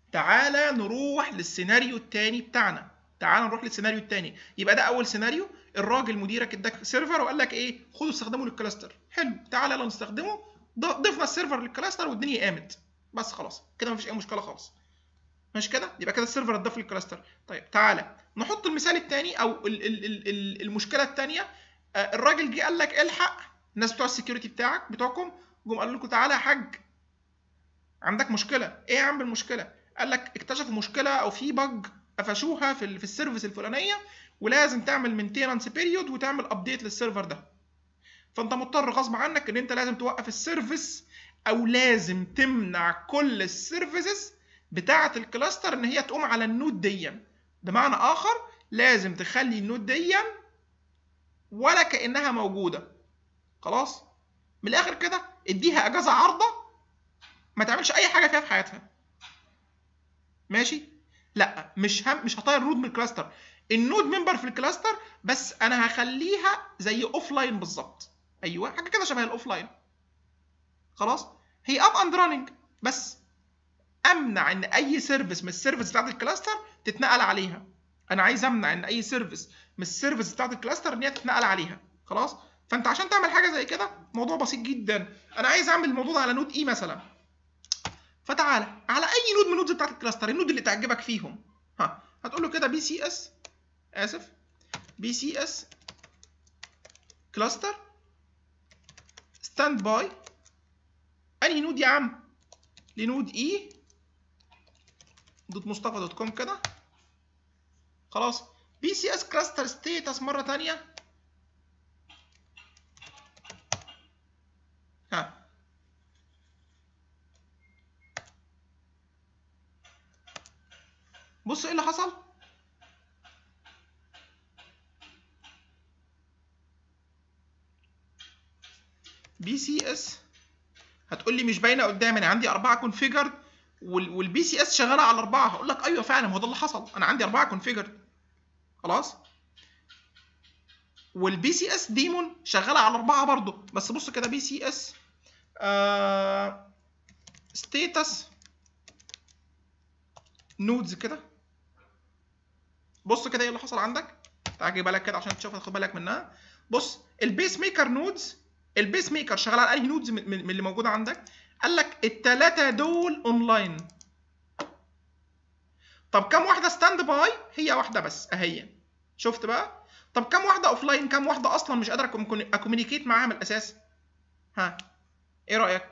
تعالى نروح للسيناريو الثاني بتاعنا تعالى نروح للسيناريو الثاني يبقى ده اول سيناريو الراجل مديرك اداك سيرفر وقال لك ايه خدوا استخدموا للكلاستر حلو تعالى يلا نستخدمه ضفنا السيرفر للكلاستر والدنيا قامت بس خلاص كده مفيش اي مشكله خالص ماشي كده يبقى كده السيرفر اتضاف للكلاستر طيب تعالى نحط المثال الثاني او ال ال ال ال المشكله الثانيه آه الراجل جه قال لك الحق الناس بتوع السكيورتي بتاعك بتوعكم جم قالوا لكم تعالى يا حاج عندك مشكله ايه يا عم المشكله قال لك اكتشفوا مشكله او في بج قفشوها في في السيرفيس الفلانيه ولازم تعمل مينتيننس بيريود وتعمل ابديت للسيرفر ده فانت مضطر غصب عنك ان انت لازم توقف السيرفيس او لازم تمنع كل السيرفيسز بتاعه الكلاستر ان هي تقوم على النود ديا بمعنى اخر لازم تخلي النود ديا ولا كانها موجوده خلاص من الاخر كده اديها اجازه عارضه ما تعملش اي حاجه فيها في حياتها ماشي لا مش هم مش هطير النود من الكلاستر النود ممبر في الكلاستر بس انا هخليها زي اوف لاين بالظبط ايوه حاجه كده شبه الاوف لاين خلاص هي اب اند راننج بس امنع ان اي سيرفيس من السيرفيس بتاعت الكلاستر تتنقل عليها انا عايز امنع ان اي سيرفيس من السيرفيس بتاعت الكلاستر ان هي تتنقل عليها خلاص فانت عشان تعمل حاجه زي كده موضوع بسيط جدا انا عايز اعمل الموضوع ده على نود اي مثلا فتعالى على اي نود من النودز بتاعت الكلاستر النود اللي تعجبك فيهم ها هتقول له كده بي سي اس اسف بي سي اس كلاستر ستاند باي انهي نود يا عم لنود اي دوت مصطفى دوت كوم كده خلاص بي سي اس كلاستر ستيتس مره ثانيه ها بص ايه اللي حصل بي سي اس هتقول لي مش باينه قدامي انا عندي اربعه كونفيجرد والبي سي اس شغاله على اربعه هقول لك ايوه فعلا هو ده اللي حصل انا عندي اربعه كونفيجرد خلاص والبي سي اس ديمون شغاله على اربعه برضه بس بص كده بي سي اس ستيتس نودز كده بص كده ايه اللي حصل عندك تعال جيب بالك كده عشان تشوف تاخد بالك منها بص البيس ميكر نودز البيس ميكر شغال على انهي نودز من, من اللي موجوده عندك قال لك الثلاثه دول اونلاين طب كم واحده ستاند باي هي واحده بس اهي شفت بقى طب كم واحده اوف لاين كم واحده اصلا مش قادره اكومينيكيت معاها من الاساس ها ايه رايك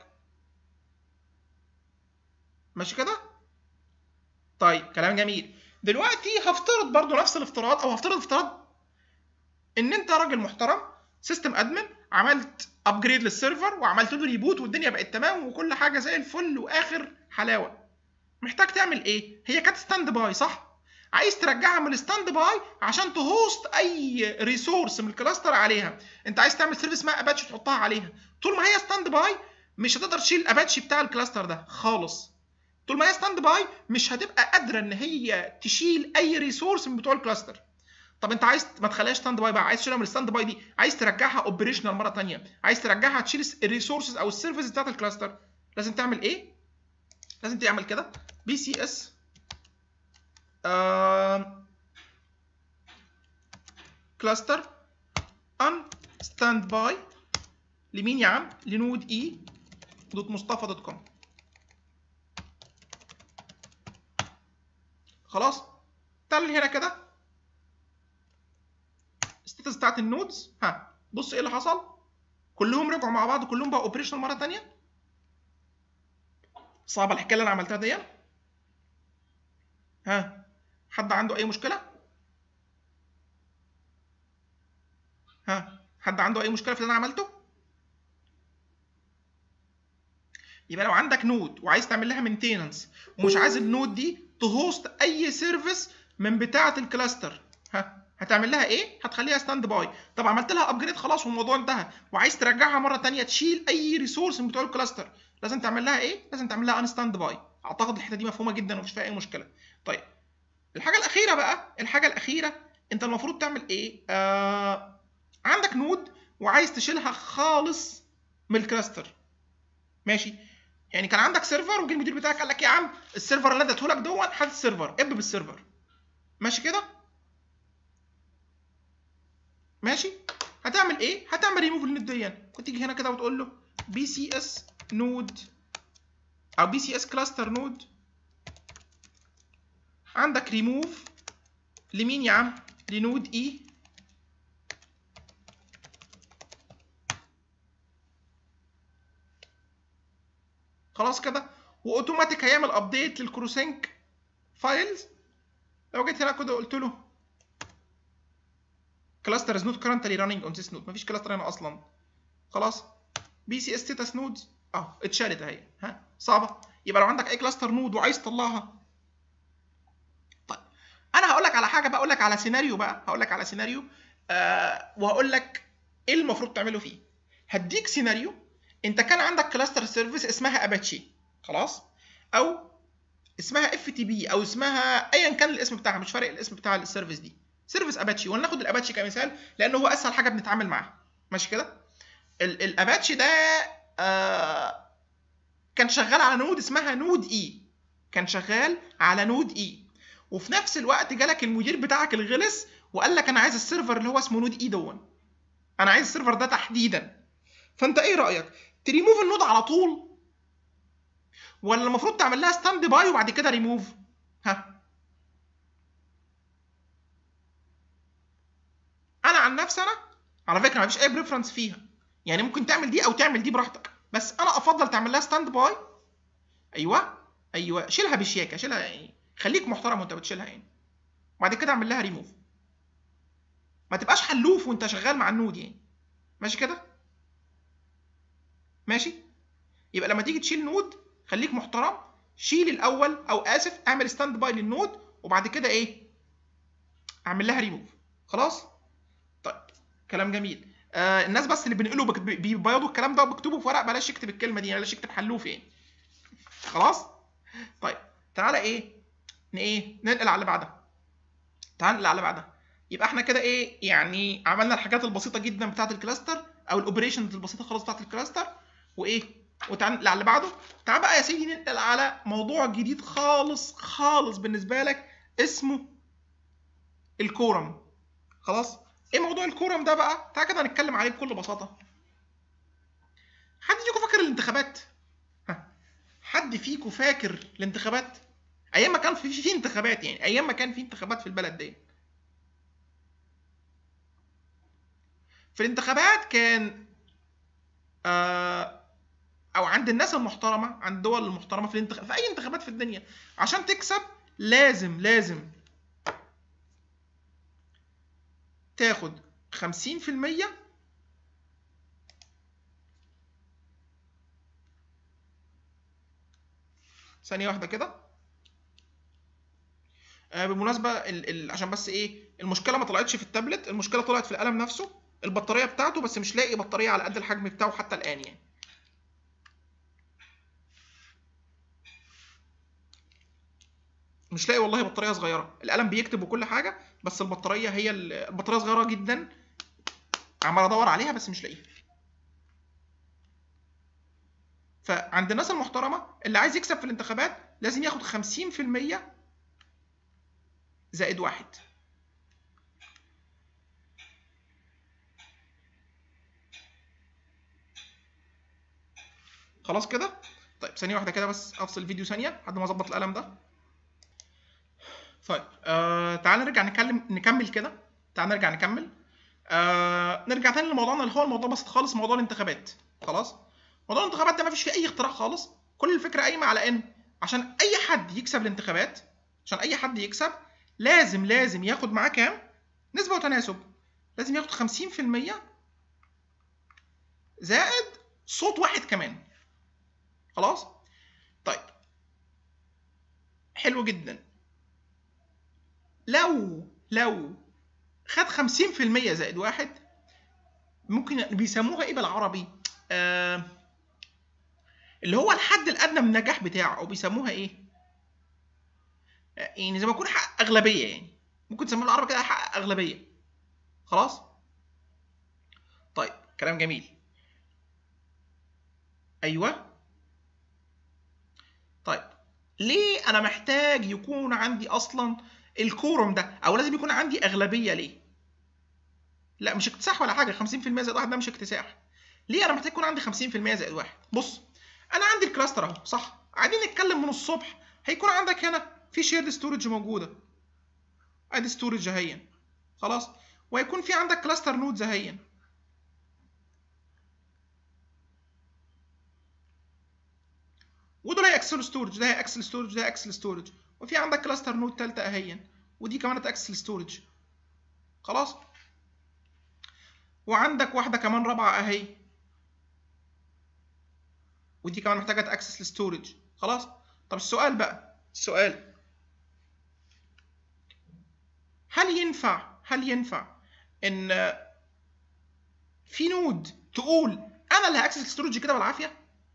ماشي كده طيب كلام جميل دلوقتي هفترض برضو نفس الافتراض او هفترض افتراض ان انت راجل محترم سيستم ادمن عملت ابجريد للسيرفر وعملت له ريبوت والدنيا بقت تمام وكل حاجه زي الفل واخر حلاوه محتاج تعمل ايه هي كانت ستاند باي صح عايز ترجعها من الستاند باي عشان تهوست اي ريسورس من الكلاستر عليها انت عايز تعمل سيرفيس اسمها اباتشي تحطها عليها طول ما هي ستاند باي مش هتقدر تشيل الاباتشي بتاع الكلاستر ده خالص طول ما هي ستاند باي مش هتبقى قادره ان هي تشيل اي ريسورس من بتوع الكلاستر طب انت عايز ما تخليهاش ستاند باي بقى عايز تشيلها من الستاند باي دي عايز ترجعها اوبريشنال مره ثانيه عايز ترجعها تشيل الريسورسز او السيرفيس بتاعت الكلاستر لازم تعمل ايه لازم تعمل كده بي سي اس كلاستر ان ستاند باي لمين يا عم لنود اي دوت مصطفى دوت كوم خلاص تعال هنا كده الستاتس بتاعت النودز ها بص ايه اللي حصل كلهم رجعوا مع بعض كلهم بقوا اوبريشنال مره ثانيه صعبه الحكايه اللي انا عملتها دي ها حد عنده اي مشكله ها حد عنده اي مشكله في اللي انا عملته يبقى لو عندك نود وعايز تعمل لها مينتيننس ومش عايز النود دي تهوست اي سيرفيس من بتاعه الكلاستر ها هتعمل لها ايه هتخليها ستاند باي طب عملت لها ابجريد خلاص والموضوع انتهى وعايز ترجعها مره ثانيه تشيل اي ريسورس من بتوع الكلاستر لازم تعمل لها ايه لازم تعمل لها ان ستاند باي اعتقد الحته دي مفهومه جدا ومفيش فيها اي مشكله طيب الحاجه الاخيره بقى الحاجه الاخيره انت المفروض تعمل ايه آه عندك نود وعايز تشيلها خالص من الكلاستر ماشي يعني كان عندك سيرفر وجه المدير بتاعك قال لك يا عم السيرفر اللي اديته لك دون هات السيرفر اب بالسيرفر ماشي كده ماشي هتعمل ايه هتعمل ريموف للنود دي كنت تيجي هنا كده وتقول له بي سي اس نود او بي سي اس كلاستر نود عندك ريموف لمين يا عم لنود اي خلاص كده واوتوماتيك هيعمل ابديت للكروسينك فايلز لو جيت هنا كده قلت له كلاستر از نوت كرنتلي راننج اون ذيس نود مفيش كلاستر هنا اصلا خلاص بي سي اس ستاتس نودز اهو اتشالت اهي ها صعبه يبقى لو عندك اي كلاستر نود وعايز تطلعها طيب انا هقول لك على حاجه بقى اقول لك على سيناريو بقى هقول لك على سيناريو آه وهقول لك ايه المفروض تعمله فيه هديك سيناريو انت كان عندك كلاستر سيرفيس اسمها اباتشي خلاص او اسمها اف تي بي او اسمها ايا كان الاسم بتاعها مش فارق الاسم بتاع السيرفيس دي سيرفيس اباتشي ولناخد الاباتشي كمثال لانه هو اسهل حاجه بنتعامل معاها ماشي كده الاباتشي ده آه كان شغال على نود اسمها نود اي كان شغال على نود اي وفي نفس الوقت جالك المدير بتاعك الغلس وقال لك انا عايز السيرفر اللي هو اسمه نود اي دون انا عايز السيرفر ده تحديدا فانت ايه رايك تريموف النود على طول ولا المفروض تعمل لها ستاند باي وبعد كده ريموف ها انا عن نفسي انا على فكره مفيش اي بريفرنس فيها يعني ممكن تعمل دي او تعمل دي براحتك بس انا افضل تعمل لها ستاند باي ايوه ايوه شيلها بشياكه شيلها يعني خليك محترم وانت بتشيلها يعني وبعد كده اعمل لها ريموف ما تبقاش حلوف وانت شغال مع النود يعني ماشي كده ماشي يبقى لما تيجي تشيل نود خليك محترم شيل الاول او اسف اعمل ستاند باي للنود وبعد كده ايه اعمل لها ريموف خلاص طيب كلام جميل آه الناس بس اللي بينقلوا بك- بي- بيبيضوا الكلام ده وبيكتبوا في ورق بلاش يكتب الكلمه دي بلاش يكتب حلوف يعني خلاص طيب تعالى ايه ن ايه ننقل على اللي بعدها تعال ننقل على اللي بعدها يبقى احنا كده ايه يعني عملنا الحاجات البسيطه جدا بتاعه الكلاستر او الاوبريشنز البسيطه خالص بتاعه الكلاستر وايه وتعال ننقل على اللي بعده تعال بقى يا سيدي ننقل على موضوع جديد خالص خالص بالنسبه لك اسمه الكورم خلاص ايه موضوع الكورم ده بقى تعال كده نتكلم عليه بكل بساطه حد فيكم فاكر الانتخابات ها حد فيكم فاكر الانتخابات ايام ما كان في في انتخابات يعني ايام ما كان في انتخابات في البلد دي في الانتخابات كان آه او عند الناس المحترمه عند الدول المحترمه في الانتخ... في اي انتخابات في الدنيا عشان تكسب لازم لازم تاخد 50% ثانية واحدة كده آه بالمناسبة ال... ال... عشان بس ايه المشكلة ما طلعتش في التابلت المشكلة طلعت في القلم نفسه البطارية بتاعته بس مش لاقي بطارية على قد الحجم بتاعه حتى الآن يعني مش لاقي والله بطاريه صغيره القلم بيكتب وكل حاجه بس البطاريه هي ال- البطاريه صغيره جدا عمال ادور عليها بس مش لاقيها فعند الناس المحترمه اللي عايز يكسب في الانتخابات لازم ياخد 50% زائد واحد خلاص كده طيب ثانيه واحده كده بس افصل الفيديو ثانيه لحد ما اظبط القلم ده طيب آه تعال نرجع نتكلم نكمل كده تعال نرجع نكمل آه نرجع تاني لموضوعنا اللي هو الموضوع بسيط خالص موضوع الانتخابات خلاص موضوع الانتخابات ده مفيش فيه اي اختراع خالص كل الفكره قايمه على ان عشان اي حد يكسب الانتخابات عشان اي حد يكسب لازم لازم ياخد معاه كام نسبه وتناسب لازم ياخد 50% زائد صوت واحد كمان خلاص طيب حلو جدا لو لو خد 50% زائد واحد ممكن بيسموها ايه بالعربي؟ آه اللي هو الحد الادنى من النجاح بتاعه او بيسموها ايه؟ آه، يعني زي ما يكون حق اغلبيه يعني ممكن تسموها بالعربي كده حق اغلبيه خلاص؟ طيب كلام جميل ايوه طيب ليه انا محتاج يكون عندي اصلا الكورم ده او لازم يكون عندي اغلبيه ليه لا مش اكتساح ولا حاجه 50% زائد واحد ده مش اكتساح ليه انا محتاج يكون عندي 50% زائد واحد بص انا عندي الكلاستر اهو صح قاعدين نتكلم من الصبح هيكون عندك هنا في شيرد ستورج موجوده ادي ستورج اهي خلاص وهيكون في عندك كلاستر نودز اهي ودول هيأكسل ستورج ده هيأكسل ستورج ده هيأكسل ستورج وفي عندك كلاستر نود تالتة اهي ودي كمان هتأكسل ستورج خلاص وعندك واحدة كمان رابعة اهي ودي كمان محتاجة تأكسس الستورج خلاص طب السؤال بقى السؤال هل ينفع هل ينفع ان في نود تقول انا اللي هاكسس الستورج كده بالعافيه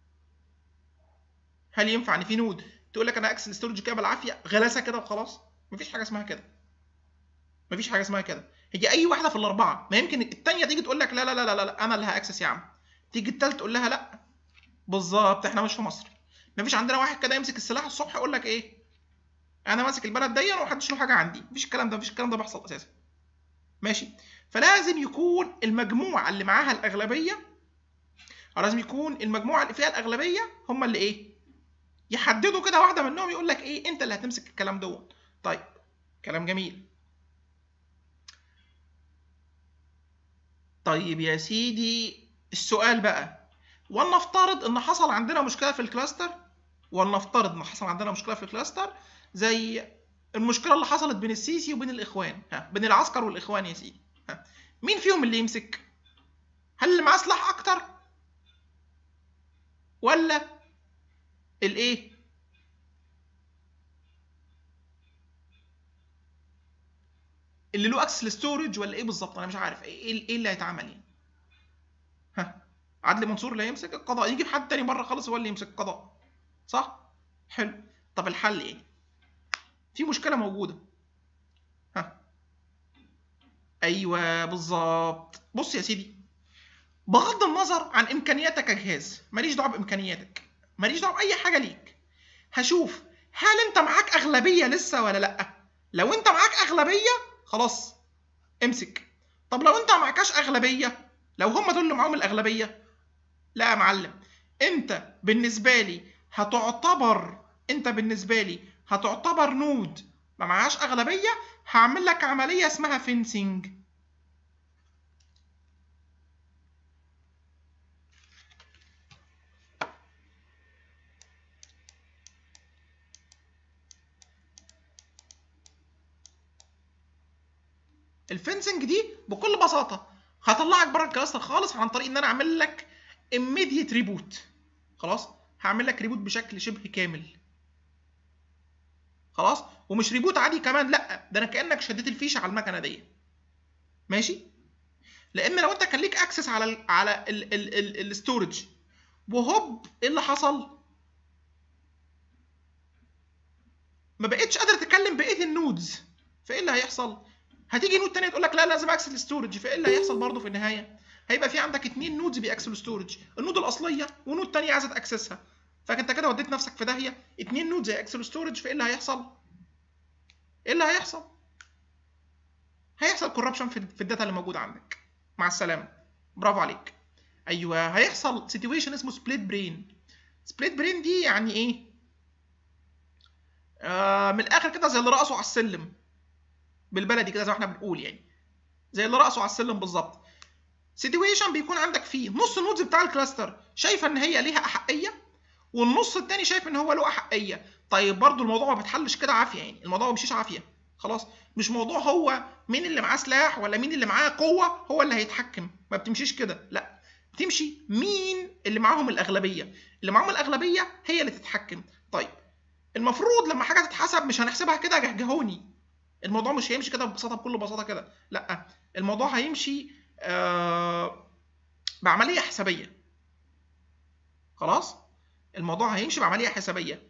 هل ينفع ان في نود تقول لك انا هاكسس الستورج كده بالعافيه غلاسه كده وخلاص مفيش حاجه اسمها كده مفيش حاجه اسمها كده هي اي واحده في الاربعه ما يمكن الثانيه تيجي تقول لك لا لا لا لا, لا انا اللي هاكسس يا عم تيجي الثالث تقول لها لا بالظبط احنا مش في مصر مفيش عندنا واحد كده يمسك السلاح الصبح يقول لك ايه انا ماسك البلد دي ومحدش له حاجه عندي مفيش الكلام ده مفيش الكلام ده بيحصل اساسا ماشي فلازم يكون المجموعه اللي معاها الاغلبيه او لازم يكون المجموعه اللي فيها الاغلبيه هم اللي ايه يحددوا كده واحده منهم يقول لك ايه انت اللي هتمسك الكلام دوت طيب كلام جميل طيب يا سيدي السؤال بقى ولنفترض ان حصل عندنا مشكله في الكلاستر ولنفترض ان حصل عندنا مشكله في الكلاستر زي المشكله اللي حصلت بين السيسي وبين الاخوان ها بين العسكر والاخوان يا سيدي ها مين فيهم اللي يمسك هل اللي معاه سلاح اكتر ولا الايه اللي له اكسس للستورج ولا ايه بالظبط انا مش عارف ايه ايه اللي هيتعمل يعني ها عدلي منصور اللي هيمسك القضاء يجيب حد تاني بره خالص هو اللي يمسك القضاء صح حلو طب الحل ايه في مشكله موجوده ها ايوه بالظبط بص يا سيدي بغض النظر عن امكانياتك كجهاز ماليش دعوه بامكانياتك ماليش دعوه باي حاجه ليك هشوف هل انت معاك اغلبيه لسه ولا لا لو انت معاك اغلبيه خلاص امسك طب لو انت معكاش اغلبيه لو هم دول اللي معاهم الاغلبيه لا يا معلم انت بالنسبه لي هتعتبر انت بالنسبه لي هتعتبر نود ما معهاش اغلبيه هعمل لك عمليه اسمها فينسينج الفنسنج دي بكل بساطه هطلعك بره الكلاستر خالص عن طريق ان انا اعمل لك immediate ريبوت خلاص هعمل لك ريبوت بشكل شبه كامل خلاص ومش ريبوت عادي كمان لا ده انا كانك شديت الفيشه على المكنه دي ماشي لان لو انت كان ليك اكسس على ال على الاستورج وهوب ايه اللي حصل ما بقتش قادر تتكلم بقيه النودز فايه اللي هيحصل هتيجي نود تانية تقول لك لا لازم اكسل ستورج فايه اللي هيحصل برضه في النهايه هيبقى في عندك اتنين نودز بيأكسلوا ستورج النود الاصليه ونود تانية عايزه تاكسسها فانت كده وديت نفسك في داهيه اتنين نودز هيأكسلوا ستورج فايه اللي هيحصل ايه اللي هيحصل هيحصل كوربشن في الداتا اللي موجوده عندك مع السلامه برافو عليك ايوه هيحصل سيتويشن اسمه سبليت برين سبليت برين دي يعني ايه آه من الاخر كده زي اللي رقصوا على السلم بالبلدي كده زي ما احنا بنقول يعني زي اللي رقصوا على السلم بالظبط سيتويشن بيكون عندك فيه نص النودز بتاع الكلاستر شايفه ان هي ليها احقيه والنص التاني شايف ان هو له احقيه طيب برضو الموضوع ما بيتحلش كده عافيه يعني الموضوع ما بيمشيش عافيه خلاص مش موضوع هو مين اللي معاه سلاح ولا مين اللي معاه قوه هو اللي هيتحكم ما بتمشيش كده لا بتمشي مين اللي معاهم الاغلبيه اللي معاهم الاغلبيه هي اللي تتحكم طيب المفروض لما حاجه تتحسب مش هنحسبها كده جهجهوني الموضوع مش هيمشي كده ببساطه بكل بساطه كده لا الموضوع هيمشي آه بعمليه حسابيه خلاص الموضوع هيمشي بعمليه حسابيه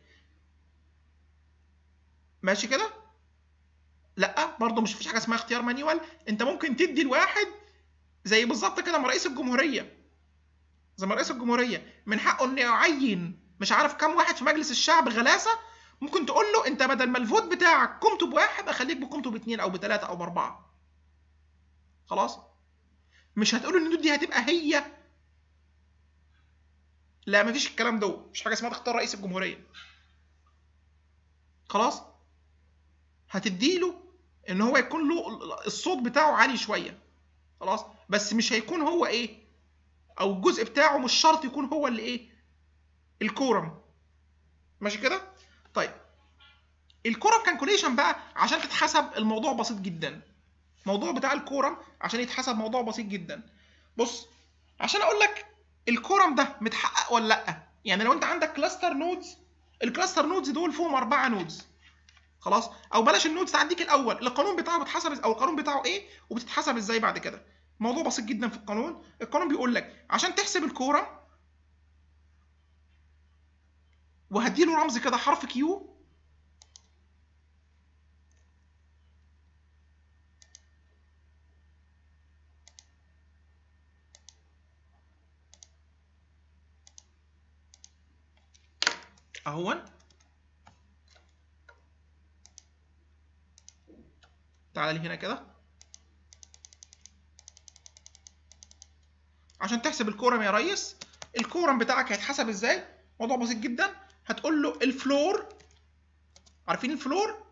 ماشي كده لا برضه مش فيش حاجه اسمها اختيار مانيوال انت ممكن تدي الواحد زي بالظبط كده ما رئيس الجمهوريه زي ما رئيس الجمهوريه من حقه انه يعين مش عارف كام واحد في مجلس الشعب غلاسه ممكن تقول له انت بدل ما الفوت بتاعك قيمته بواحد اخليك بقيمته باثنين او بثلاثه او باربعه خلاص مش هتقول ان النود دي هتبقى هي لا مفيش الكلام ده مش حاجه اسمها تختار رئيس الجمهوريه خلاص هتديله ان هو يكون له الصوت بتاعه عالي شويه خلاص بس مش هيكون هو ايه او الجزء بتاعه مش شرط يكون هو اللي ايه الكورم ماشي كده طيب الكورم كالكوليشن بقى عشان تتحسب الموضوع بسيط جدا الموضوع بتاع الكورم عشان يتحسب موضوع بسيط جدا بص عشان اقول لك الكورم ده متحقق ولا لا يعني لو انت عندك كلاستر نودز الكلاستر نودز دول فيهم اربعه نودز خلاص او بلاش النودز تعديك الاول القانون بتاعه بيتحسب او القانون بتاعه ايه وبتتحسب ازاي بعد كده موضوع بسيط جدا في القانون القانون بيقول لك عشان تحسب الكورم وهديله رمز كده حرف كيو اهون تعالى لي هنا كده عشان تحسب الكورم يا ريس الكورم بتاعك هيتحسب ازاي موضوع بسيط جدا هتقول له الفلور عارفين الفلور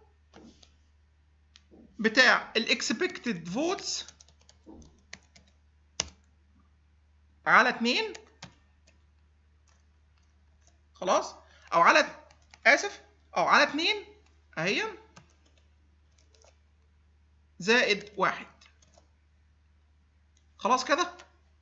بتاع الاكسبكتد فوتس على 2 خلاص او على اسف او على 2 اهي زائد واحد خلاص كده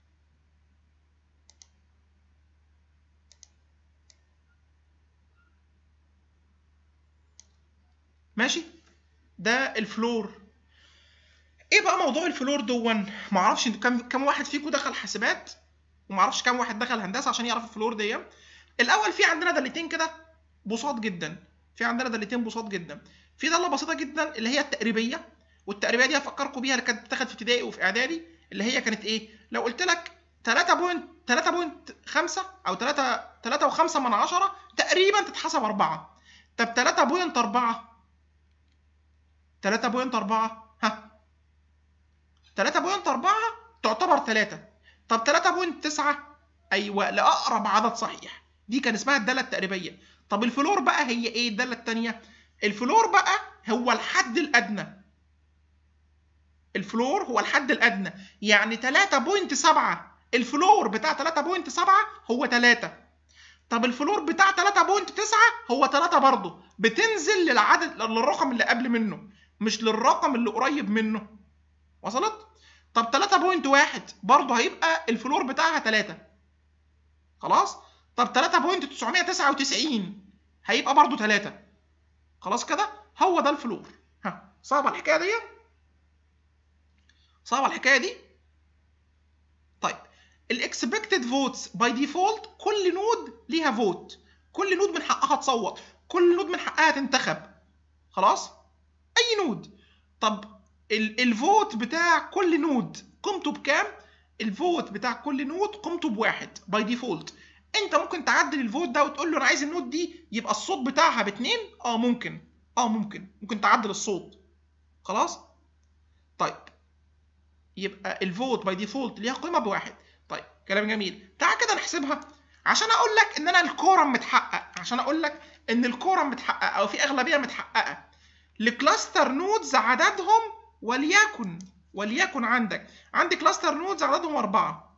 ماشي ده الفلور ايه بقى موضوع الفلور دون معرفش كم كم واحد فيكم دخل حاسبات ومعرفش كم واحد دخل هندسه عشان يعرف الفلور دي الاول في عندنا دالتين كده بساط جدا في عندنا دالتين بساط جدا في داله بسيطه جدا اللي هي التقريبيه والتقريبيه دي هفكركم بيها اللي كانت بتاخد في ابتدائي وفي اعدادي اللي هي كانت ايه لو قلت لك 3.3.5 او 3 3 و5 من 10 تقريبا تتحسب 4 طب 3.4 3.4 ها 3.4 تعتبر 3 طب 3.9 ايوه لاقرب عدد صحيح دي كان اسمها الداله التقريبيه طب الفلور بقى هي ايه الداله الثانيه الفلور بقى هو الحد الادنى الفلور هو الحد الادنى يعني 3.7 الفلور بتاع 3.7 هو 3 طب الفلور بتاع 3.9 هو 3 برضه بتنزل للعدد للرقم اللي قبل منه مش للرقم اللي قريب منه وصلت طب 3.1 برضه هيبقى الفلور بتاعها 3 خلاص طب 3.999 هيبقى برضه 3 خلاص كده هو ده الفلور ها صعبه الحكايه دي صعبه الحكايه دي طيب الاكسبكتد فوتس باي ديفولت كل نود ليها فوت كل نود من حقها تصوت كل نود من حقها تنتخب خلاص اي نود طب الفوت بتاع كل نود قيمته بكام الفوت بتاع كل نود قيمته بواحد باي ديفولت انت ممكن تعدل الفوت ده وتقول له انا عايز النود دي يبقى الصوت بتاعها باتنين اه ممكن اه ممكن ممكن تعدل الصوت خلاص طيب يبقى الفوت باي ديفولت ليها قيمه بواحد طيب كلام جميل تعال كده نحسبها عشان اقول لك ان انا الكورم متحقق عشان اقول لك ان الكورم متحقق او في اغلبيه متحققه لكلاستر نودز عددهم وليكن وليكن عندك عندي كلاستر نودز عددهم أربعة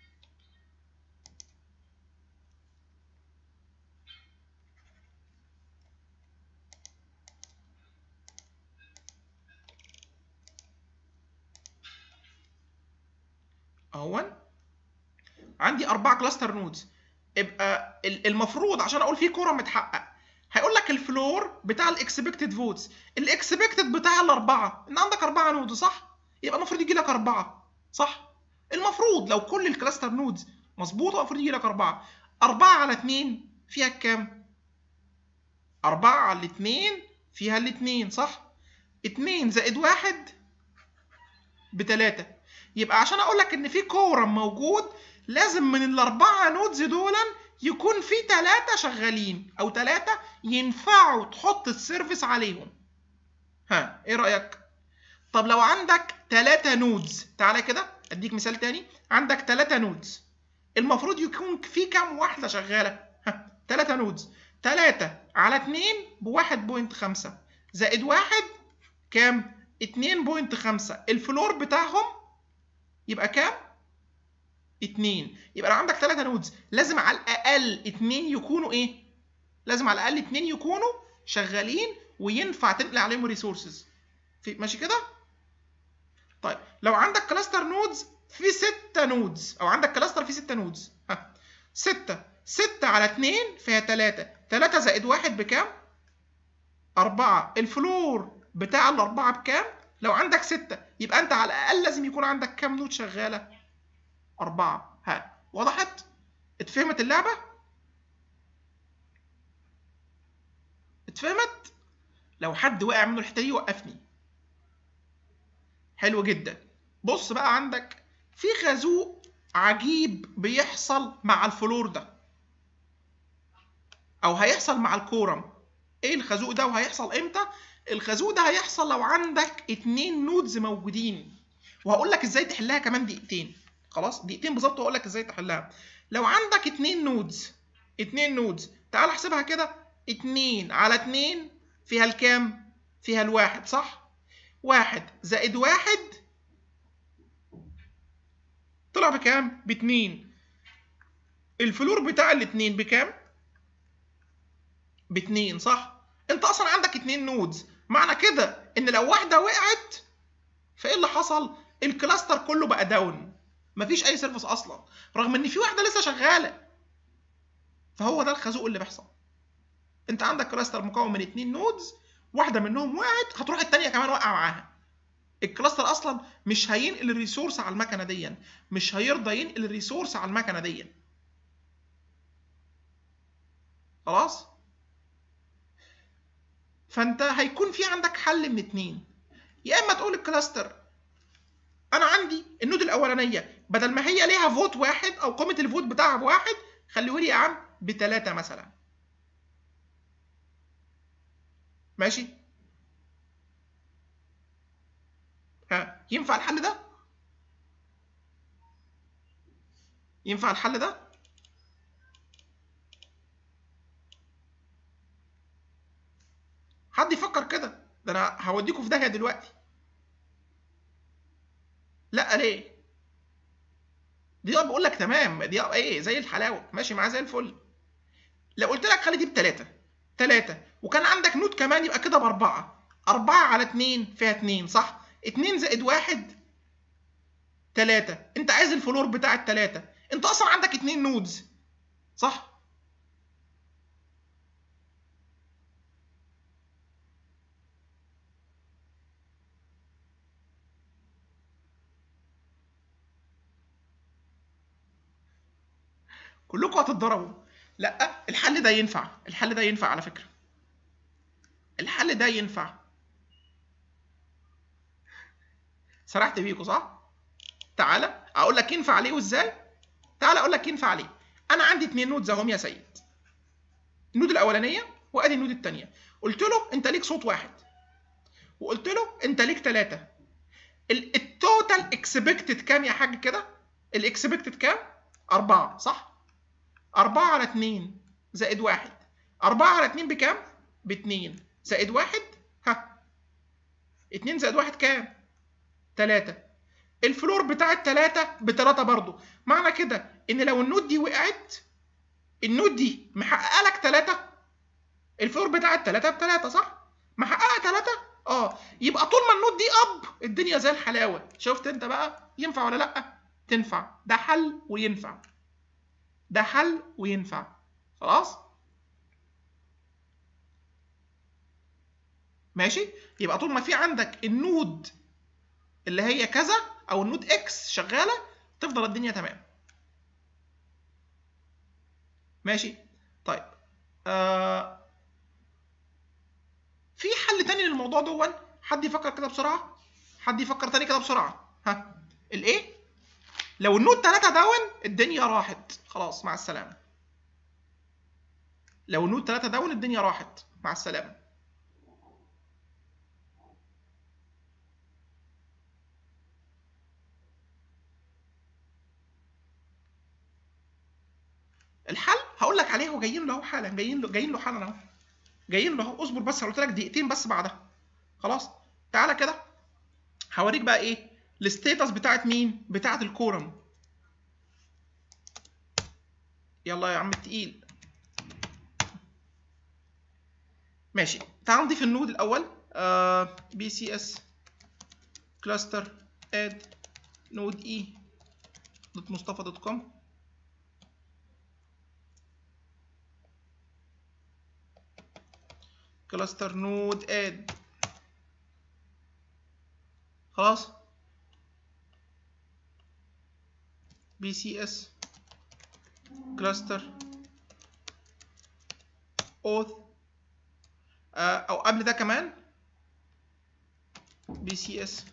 اهون عندي اربع كلاستر نودز يبقى المفروض عشان اقول في كوره متحقق هيقول لك الفلور بتاع الاكسبكتد فوتس الاكسبكتد بتاع الاربعه ان عندك اربعه نود صح يبقى المفروض يجي لك اربعه صح المفروض لو كل الكلاستر نودز مظبوطه المفروض يجي لك اربعه اربعه على اتنين فيها كام اربعه على اتنين فيها الاتنين صح اتنين زائد واحد بتلاتة يبقى عشان اقول لك ان في كورم موجود لازم من الاربعه نودز دولا يكون في ثلاثة شغالين أو ثلاثة ينفعوا تحط السيرفيس عليهم ها إيه رأيك؟ طب لو عندك ثلاثة نودز تعالى كده أديك مثال تاني عندك ثلاثة نودز المفروض يكون في كام واحدة شغالة؟ ها ثلاثة نودز ثلاثة على اتنين بواحد بوينت خمسة زائد واحد كام؟ اتنين بوينت خمسة الفلور بتاعهم يبقى كام؟ اتنين يبقى لو عندك ثلاثة نودز لازم على الأقل اتنين يكونوا إيه؟ لازم على الأقل اتنين يكونوا شغالين وينفع تنقل عليهم ريسورسز في ماشي كده؟ طيب لو عندك كلاستر نودز في ستة نودز أو عندك كلاستر فيه ستة نودز ها ستة ستة على اتنين فيها تلاتة تلاتة زائد واحد بكام؟ أربعة الفلور بتاع الأربعة بكام؟ لو عندك ستة يبقى أنت على الأقل لازم يكون عندك كام نود شغالة؟ أربعة ها وضحت؟ اتفهمت اللعبة؟ اتفهمت؟ لو حد وقع منه الحتة دي وقفني حلو جدا بص بقى عندك في خازوق عجيب بيحصل مع الفلور ده او هيحصل مع الكورم ايه الخازوق ده وهيحصل امتى الخازوق ده هيحصل لو عندك اتنين نودز موجودين وهقول لك ازاي تحلها كمان دقيقتين خلاص دقيقتين بالظبط واقول لك ازاي تحلها لو عندك اتنين نودز اتنين نودز تعال احسبها كده اتنين على اتنين فيها الكام فيها الواحد صح واحد زائد واحد طلع بكام باتنين الفلور بتاع الاتنين بكام باتنين صح انت اصلا عندك اتنين نودز معنى كده ان لو واحده وقعت فايه اللي حصل الكلاستر كله بقى داون مفيش اي سيرفيس اصلا رغم ان في واحده لسه شغاله فهو ده الخازوق اللي بيحصل انت عندك كلاستر مكون من اتنين نودز واحده منهم وقعت هتروح التانيه كمان واقعه معاها الكلاستر اصلا مش هينقل الريسورس على المكنه دي مش هيرضى ينقل الريسورس على المكنه دي خلاص فانت هيكون في عندك حل من اتنين يا اما تقول الكلاستر انا عندي النود الاولانيه بدل ما هي ليها فوت واحد او قيمه الفوت بتاعها بواحد خليه لي يا عم بتلاته مثلا ماشي ها ينفع الحل ده ينفع الحل ده حد يفكر كده ده انا هوديكوا في داهيه دلوقتي لا ليه دي بقول لك تمام دي ايه زي الحلاوه ماشي معاه زي الفل لو قلت لك خلي دي بتلاته تلاته وكان عندك نود كمان يبقى كده باربعه أربعة على اتنين فيها اتنين صح؟ اتنين زائد واحد تلاتة انت عايز الفلور بتاع التلاتة انت اصلا عندك اتنين نودز صح؟ كلكم هتتضربوا لا الحل ده ينفع الحل ده ينفع على فكرة الحل ده ينفع سرحت بيكوا صح تعالى اقول لك ينفع عليه وازاي تعالى اقول لك ينفع عليه انا عندي اتنين نودز اهم يا سيد النود الاولانيه وادي النود الثانيه قلت له انت ليك صوت واحد وقلت له انت ليك ثلاثه التوتال اكسبكتد كام يا حاج كده الاكسبكتد كام أربعة صح أربعة على اتنين زائد واحد أربعة على اتنين بكام باتنين زائد واحد ها اتنين زائد واحد كام تلاتة الفلور بتاع التلاتة بتلاتة برضو معنى كده ان لو النود دي وقعت النود دي محققه لك تلاتة الفلور بتاع التلاتة بتلاتة صح محققه تلاتة اه يبقى طول ما النود دي اب الدنيا زي الحلاوه شفت انت بقى ينفع ولا لا تنفع ده حل وينفع ده حل وينفع خلاص ماشي يبقى طول ما في عندك النود اللي هي كذا او النود اكس شغاله تفضل الدنيا تمام ماشي طيب آه في حل تاني للموضوع دون حد يفكر كده بسرعه حد يفكر تاني كده بسرعه ها الايه لو النود 3 داون الدنيا راحت خلاص مع السلامه لو النود 3 داون الدنيا راحت مع السلامه الحل هقول لك عليه هو جايين له اهو حالا جايين له جايين له حالا اهو جايين له اهو اصبر بس قلت لك دقيقتين بس بعدها خلاص تعالى كده هوريك بقى ايه الستيتس بتاعت مين بتاعت الكورم يلا يا عم التقيل ماشي تعال نضيف النود الاول بي سي اس كلاستر اد نود اي دوت مصطفى دوت كوم كلاستر نود اد خلاص بي سي اس كلاستر اوث او قبل ده كمان بي سي اس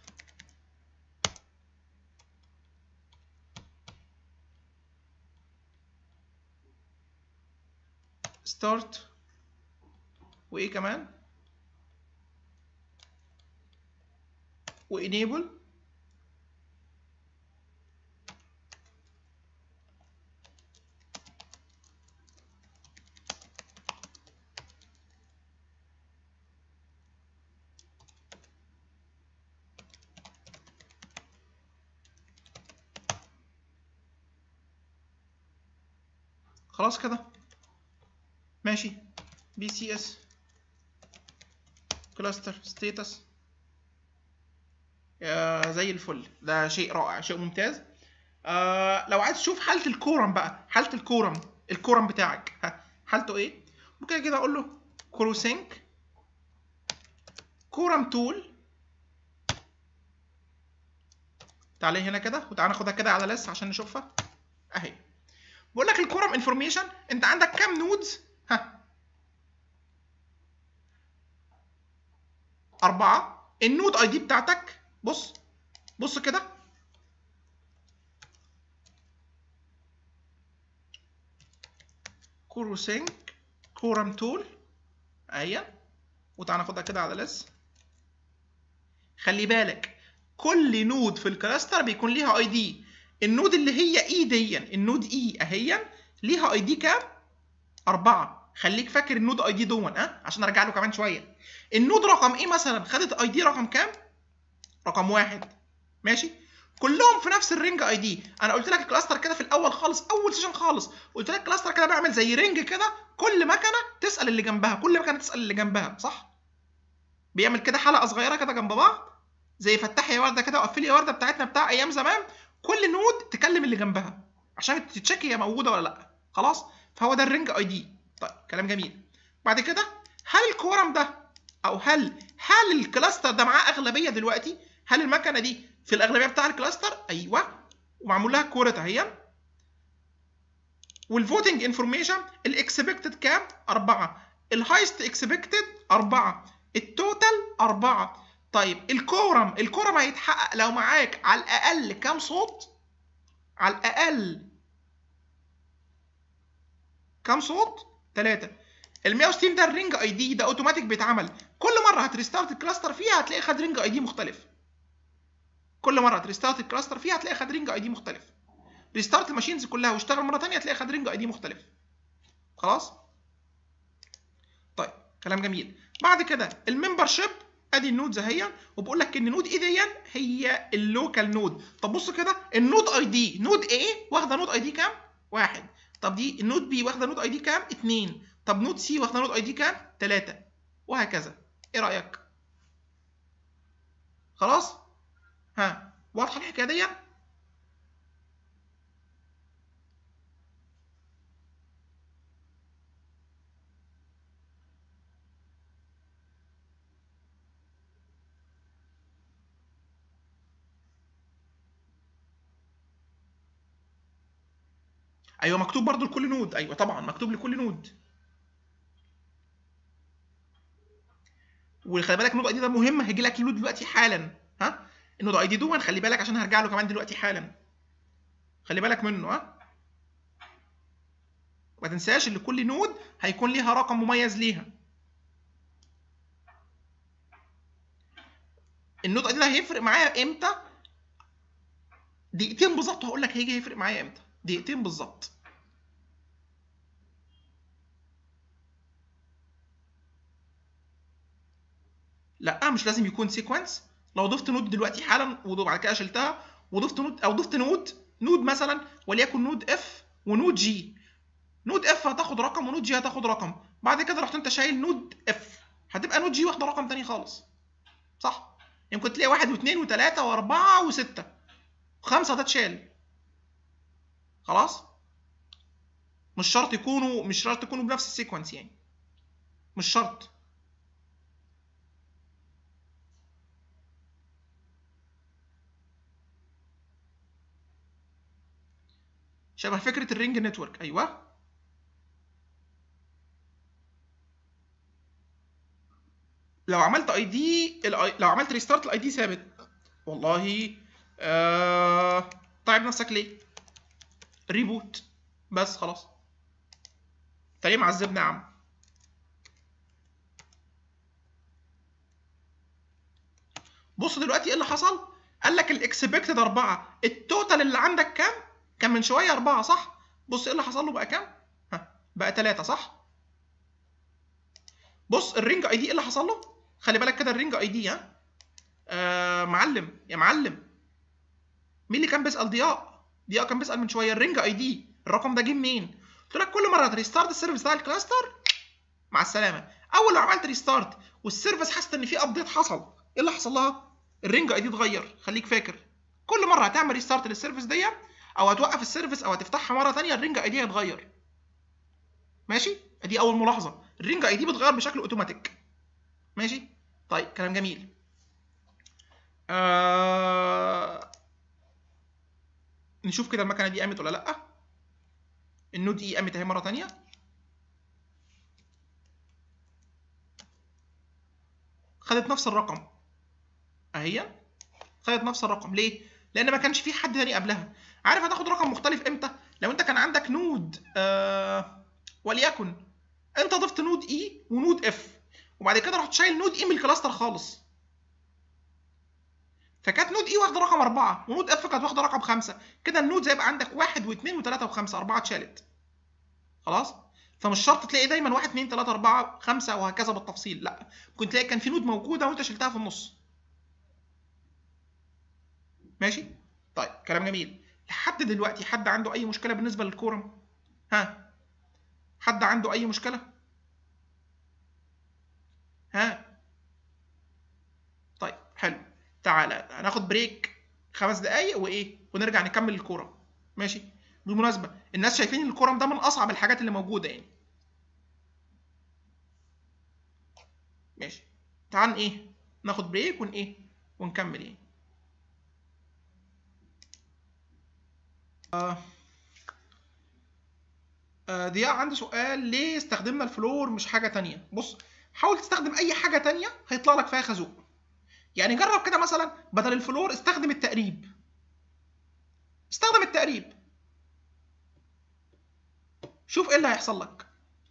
ستارت وايه كمان وانيبل خلاص كده ماشي بي سي اس كلاستر ستيتس زي الفل ده شيء رائع شيء ممتاز آه لو عايز تشوف حاله الكورم بقى حاله الكورم الكورم بتاعك ها حالته ايه ممكن كده اقول له كروسينك كورم تول تعالى هنا كده وتعالى ناخدها كده على لس عشان نشوفها اهي بقول لك الكورم انفورميشن انت عندك كام نودز ها أربعة النود اي دي بتاعتك بص بص كده كوروسينك كورم تول اهي وتعالى ناخدها كده على لس خلي بالك كل نود في الكلاستر بيكون ليها اي دي النود اللي هي اي ديا النود اي اهيا ليها اي دي كام؟ أربعة خليك فاكر النود اي دي دون ها عشان ارجع له كمان شوية النود رقم ايه مثلا خدت اي دي رقم كام؟ رقم واحد ماشي؟ كلهم في نفس الرينج اي دي انا قلت لك الكلاستر كده في الاول خالص اول سيشن خالص قلت لك الكلاستر كده بعمل زي رينج كده كل مكنه تسال اللي جنبها كل مكنه تسال اللي جنبها صح بيعمل كده حلقه صغيره كده جنب بعض زي فتحي يا ورده كده وقفلي يا ورده بتاعتنا بتاع ايام زمان كل نود تكلم اللي جنبها عشان تتشيك هي موجوده ولا لا خلاص فهو ده الرينج اي دي طيب كلام جميل بعد كده هل الكورم ده او هل هل الكلاستر ده معاه اغلبيه دلوقتي هل المكنه دي في الاغلبيه بتاع الكلاستر ايوه ومعمول لها كوره اهي والفوتنج انفورميشن الاكسبكتد كام 4 الهايست اكسبكتد 4 التوتال 4 طيب الكورم الكورم هيتحقق لو معاك على الاقل كام صوت على الاقل كام صوت 3 ال 160 ده الرينج اي دي ده اوتوماتيك بيتعمل كل مره هتريستارت الكلاستر فيها هتلاقي خد رينج اي دي مختلف كل مره هتريستارت الكلاستر فيها هتلاقي خد رينج اي دي مختلف ريستارت الماشينز كلها واشتغل مره ثانيه هتلاقي خد رينج اي دي مختلف خلاص طيب كلام جميل بعد كده الممبر شيب ادي النودز اهي وبقول لك ان نود اي دي هي اللوكال نود طب بص كده النود اي دي نود ايه واخده نود اي دي كام واحد طب دي النود بي واخده نود اي دي كام اتنين طب نود سي واخده نود اي دي كام تلاتة وهكذا ايه رايك خلاص ها واضحه الحكايه دي ايوه مكتوب برضو لكل نود ايوه طبعا مكتوب لكل نود وخلي بالك نود اي دي ده مهم هيجي لك النود دلوقتي حالا ها النود اي دي دون خلي بالك عشان هرجع له كمان دلوقتي حالا خلي بالك منه ها ما تنساش ان كل نود هيكون ليها رقم مميز ليها النود اي دي هيفرق معايا امتى دقيقتين بالظبط هقول لك هيجي هيفرق معايا امتى دقيقتين بالظبط لا مش لازم يكون سيكونس لو ضفت نود دلوقتي حالا وبعد كده شلتها وضفت نود او ضفت نود نود مثلا وليكن نود اف ونود جي نود اف هتاخد رقم ونود جي هتاخد رقم بعد كده رحت انت شايل نود اف هتبقى نود جي واخده رقم تاني خالص صح يمكن يعني تلاقي واحد واثنين وثلاثة وأربعة وستة خمسة ده اتشال خلاص مش شرط يكونوا مش شرط يكونوا بنفس السيكونس يعني مش شرط شبه فكرة الرينج نتورك أيوه لو عملت اي دي لو عملت ريستارت الاي دي ثابت والله آه... تعب نفسك ليه ريبوت بس خلاص انت ليه معذبنا يا عم بص دلوقتي ايه اللي حصل قال لك الاكسبكتد أربعة التوتال اللي عندك كام كان من شويه أربعة صح بص ايه اللي حصل له بقى كام ها بقى ثلاثة صح بص الرينج اي دي ايه اللي حصل له خلي بالك كده الرينج اي دي ها آه معلم يا معلم مين اللي كان بيسال ضياء ضياء كان بيسال من شويه الرينج اي دي الرقم ده جه منين قلت لك كل مره تريستارت السيرفيس بتاع الكلاستر مع السلامه اول لو عملت ريستارت والسيرفيس حست ان في ابديت حصل ايه اللي حصل لها الرينج اي دي اتغير خليك فاكر كل مره هتعمل ريستارت للسيرفيس دي او هتوقف السيرفيس او هتفتحها مره ثانيه الرينج اي دي هيتغير ماشي ادي اول ملاحظه الرينج اي دي بتغير بشكل اوتوماتيك ماشي طيب كلام جميل آه... نشوف كده المكنه دي قامت ولا لا النود اي قامت اهي مره ثانيه خدت نفس الرقم اهي خدت نفس الرقم ليه لان ما كانش في حد تاني قبلها عارف هتاخد رقم مختلف امتى لو انت كان عندك نود آه وليكن انت ضفت نود اي ونود اف وبعد كده رحت شايل نود اي من الكلاستر خالص فكانت نود اي واخده رقم أربعة ونود اف كانت واخده رقم خمسة كده النود هيبقى عندك واحد واثنين وثلاثة وخمسة أربعة اتشالت خلاص فمش شرط تلاقي دايما واحد اثنين ثلاثة أربعة خمسة وهكذا بالتفصيل لا ممكن تلاقي كان في نود موجودة وأنت شلتها في النص ماشي طيب كلام جميل لحد دلوقتي حد عنده أي مشكلة بالنسبة للكورم ها حد عنده أي مشكلة ها طيب حلو تعالى هناخد بريك خمس دقايق وايه ونرجع نكمل الكوره ماشي بالمناسبه الناس شايفين الكورم ده من اصعب الحاجات اللي موجوده يعني ماشي تعال ايه ناخد بريك ون ايه ونكمل ايه آه. آه ضياء عنده سؤال ليه استخدمنا الفلور مش حاجه تانية بص حاول تستخدم اي حاجه تانية هيطلع لك فيها خازوق يعني جرب كده مثلا بدل الفلور استخدم التقريب استخدم التقريب شوف ايه اللي هيحصل لك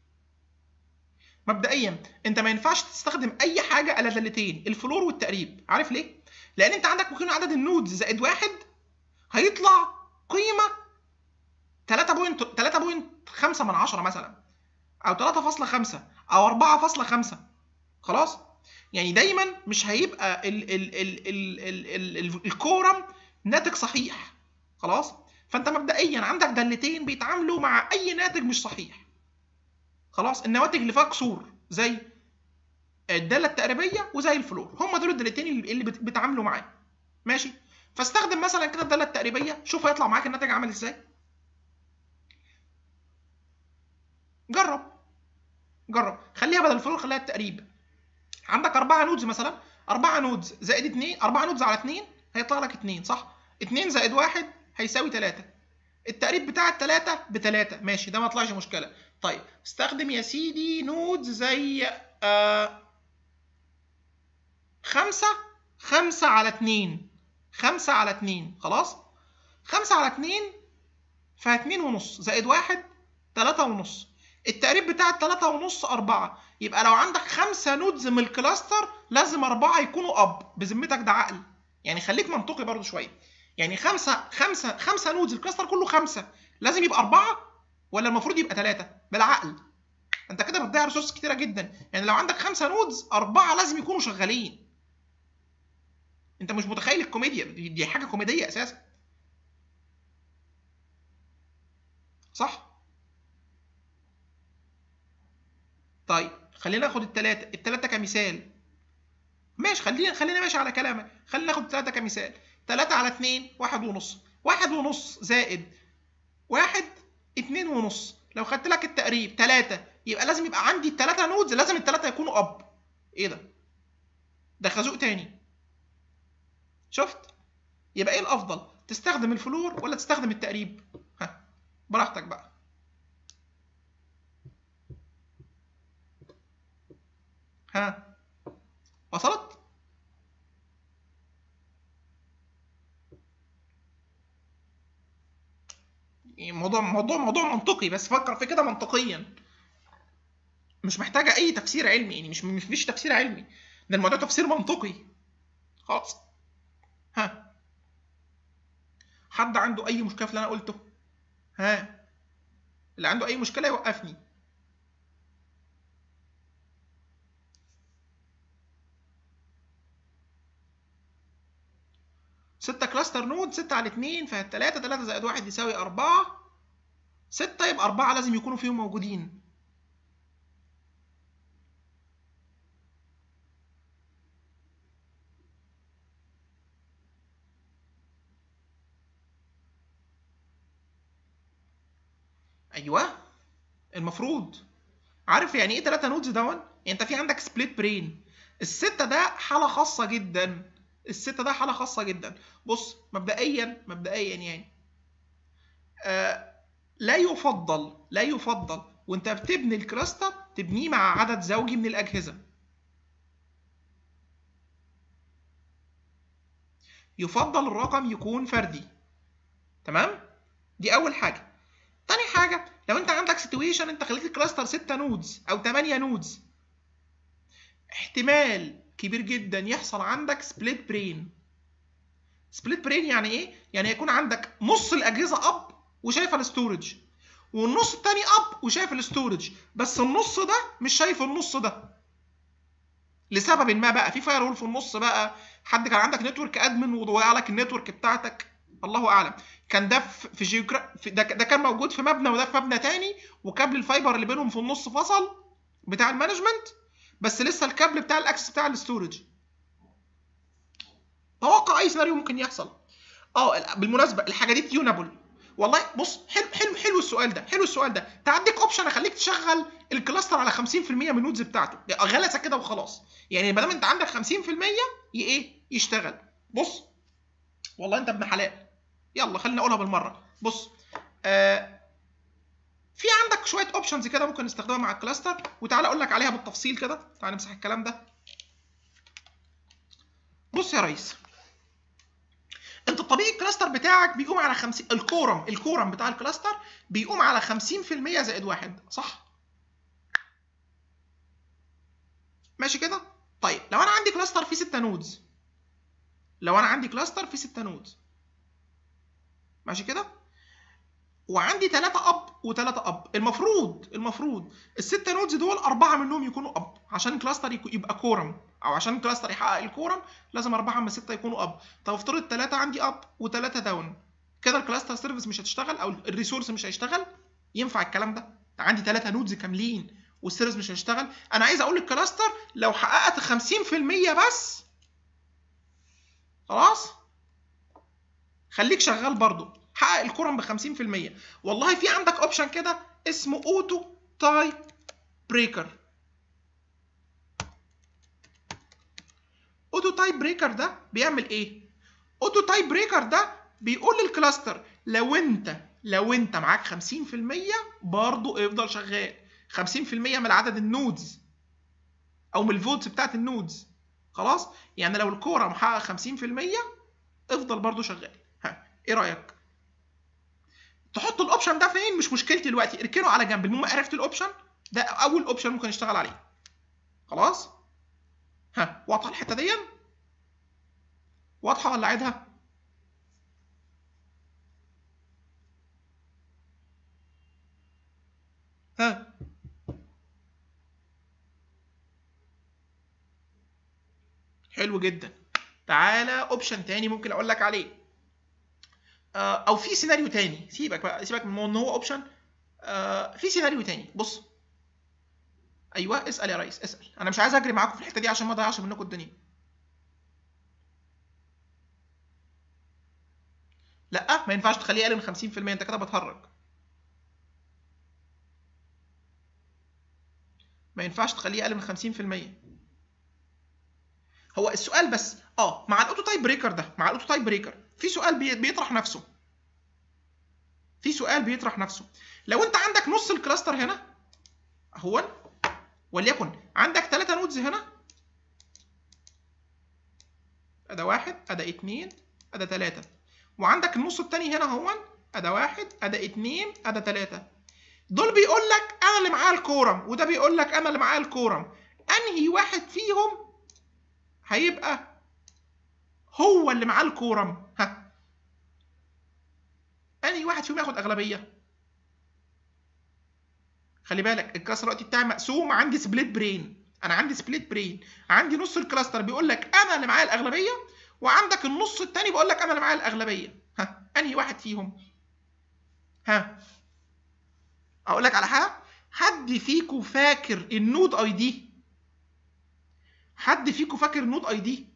مبدئيا انت ما ينفعش تستخدم اي حاجه الا دالتين الفلور والتقريب عارف ليه لان انت عندك ممكن عدد النودز زائد واحد هيطلع قيمه 3.3.5 من عشرة مثلا او 3.5 او 4.5 خلاص يعني دايما مش هيبقى ال ال ال ال ال ال ال الكورم ناتج صحيح خلاص فانت مبدئيا عندك دالتين بيتعاملوا مع اي ناتج مش صحيح خلاص النواتج اللي فيها كسور زي الداله التقريبيه وزي الفلور هم دول الدالتين اللي بيتعاملوا معاه ماشي فاستخدم مثلا كده الداله التقريبيه شوف هيطلع معاك الناتج عامل ازاي جرب جرب خليها بدل الفلور خليها التقريب عندك أربعة نودز مثلا أربعة نودز زائد اتنين أربعة نودز على اتنين هيطلع لك اتنين صح؟ اتنين زائد واحد هيساوي تلاتة التقريب بتاع التلاتة بتلاتة ماشي ده ما طلعش مشكلة طيب استخدم يا سيدي نودز زي آه خمسة خمسة على اتنين خمسة على اتنين خلاص؟ خمسة على اتنين فاتنين ونص زائد واحد 3 ونص التقريب بتاع ال 3 ونص 4 يبقى لو عندك خمسة نودز من الكلاستر لازم أربعة يكونوا أب بذمتك ده عقل يعني خليك منطقي برضو شوية يعني خمسة خمسة خمسة نودز الكلاستر كله خمسة لازم يبقى أربعة ولا المفروض يبقى ثلاثة بالعقل انت كده بتضيع ريسورس كتيره جدا يعني لو عندك خمسه نودز اربعه لازم يكونوا شغالين انت مش متخيل الكوميديا دي حاجه كوميديه اساسا صح طيب خلينا ناخد الثلاثه الثلاثه كمثال ماشي خلينا خلينا ماشي على كلامك خلينا ناخد الثلاثه كمثال 3 على 2 واحد ونص واحد ونص زائد واحد اتنين ونص لو خدت لك التقريب 3 يبقى لازم يبقى عندي الثلاثه نودز لازم الثلاثه يكونوا اب ايه ده ده خازوق تاني شفت يبقى ايه الافضل تستخدم الفلور ولا تستخدم التقريب ها براحتك بقى ها وصلت موضوع موضوع موضوع منطقي بس فكر في كده منطقيا مش محتاجه اي تفسير علمي يعني مش مش فيش تفسير علمي ده الموضوع تفسير منطقي خلاص ها حد عنده اي مشكله في اللي انا قلته ها اللي عنده اي مشكله يوقفني ستة كلاستر نود ستة على اتنين فالتلاتة تلاتة زائد واحد يساوي أربعة ستة يبقى أربعة لازم يكونوا فيهم موجودين ايوه المفروض عارف يعني ايه 3 نودز دون يعني انت في عندك سبليت برين الستة ده حالة خاصة جدا الستة ده حالة خاصة جدا بص مبدئيا مبدئيا يعني آه لا يفضل لا يفضل وانت بتبني الكلاستر تبنيه مع عدد زوجي من الأجهزة يفضل الرقم يكون فردي تمام دي أول حاجة تاني حاجة لو انت عندك سيتويشن انت خليت الكلاستر 6 نودز او 8 نودز احتمال كبير جدا يحصل عندك سبليت برين سبليت برين يعني ايه يعني يكون عندك نص الاجهزه اب وشايفه الاستورج والنص التاني اب وشايف الاستورج بس النص ده مش شايف النص ده لسبب ما بقى في فاير وول في النص بقى حد كان عندك نتورك ادمن وضيع لك النتورك بتاعتك الله اعلم كان ده في جيوغرا ده, ده كان موجود في مبنى وده في مبنى تاني وكابل الفايبر اللي بينهم في النص فصل بتاع المانجمنت بس لسه الكابل بتاع الاكسس بتاع الاستورج توقع اي سيناريو ممكن يحصل اه بالمناسبه الحاجه دي تيونابل والله بص حلو حلو حلو السؤال ده حلو السؤال ده تعديك اوبشن اخليك تشغل الكلاستر على 50% من النودز بتاعته غلسه كده وخلاص يعني ما دام انت عندك 50% ايه يشتغل بص والله انت ابن حلال يلا خلينا نقولها بالمره بص آه في عندك شويه اوبشنز كده ممكن نستخدمها مع الكلاستر وتعالى اقول لك عليها بالتفصيل كده تعالى نمسح الكلام ده بص يا ريس انت الطبيعي الكلاستر بتاعك بيقوم على 50 الكورم الكورم بتاع الكلاستر بيقوم على 50% زائد واحد صح ماشي كده طيب لو انا عندي كلاستر فيه 6 نودز لو انا عندي كلاستر فيه 6 نودز ماشي كده وعندي ثلاثة اب وثلاثة اب المفروض المفروض الستة نودز دول أربعة منهم يكونوا اب عشان الكلاستر يبقى كورم أو عشان الكلاستر يحقق الكورم لازم أربعة من ستة يكونوا اب طب افترض ثلاثة عندي اب وثلاثة داون كده الكلاستر سيرفيس مش هتشتغل أو الريسورس مش هيشتغل ينفع الكلام ده عندي ثلاثة نودز كاملين والسيرفيس مش هيشتغل أنا عايز أقول للكلاستر لو حققت 50% بس خلاص خليك شغال برضه حقق الكورم ب 50% والله في عندك اوبشن كده اسمه اوتو تايب بريكر اوتو تايب بريكر ده بيعمل ايه اوتو تايب بريكر ده بيقول للكلاستر لو انت لو انت معاك 50% برضه افضل شغال 50% من عدد النودز او من الفولتس بتاعت النودز خلاص يعني لو الكوره محقق 50% افضل برضه شغال ها ايه رايك تحط الاوبشن ده فين مش مشكلتي دلوقتي اركنه على جنب المهم عرفت الاوبشن ده اول اوبشن ممكن اشتغل عليه خلاص ها واضحه الحته دي واضحه ولا اعيدها ها حلو جدا تعالى اوبشن تاني ممكن اقول لك عليه آه، او في سيناريو تاني سيبك بقى سيبك من ان هو اوبشن في سيناريو تاني بص ايوه اسال يا ريس اسال انا مش عايز اجري معاكم في الحته دي عشان ما اضيعش منكم الدنيا لا ما ينفعش تخليه اقل من 50% انت كده بتهرج ما ينفعش تخليه اقل من 50% هو السؤال بس اه مع الاوتو تايب بريكر ده مع الاوتو تايب بريكر في سؤال بي- بيطرح نفسه في سؤال بيطرح نفسه لو انت عندك نص الكلاستر هنا اهو وليكن عندك ثلاثة نودز هنا ادي واحد ادي اتنين ادي تلاتة وعندك النص التاني هنا اهو ادي واحد ادي اتنين ادي تلاتة دول بيقول لك انا اللي معايا الكورم وده بيقول لك انا اللي معايا الكورم انهي واحد فيهم هيبقى هو اللي معاه الكورم ها انهي واحد فيهم ياخد اغلبيه خلي بالك الكلاستر دلوقتي بتاعي مقسوم عندي سبليت برين انا عندي سبليت برين عندي نص الكلاستر بيقول لك انا اللي معايا الاغلبيه وعندك النص التاني بيقول لك انا اللي معايا الاغلبيه ها انهي واحد فيهم ها اقول لك على حاجه حد فيكم فاكر النود اي دي حد فيكم فاكر النود اي دي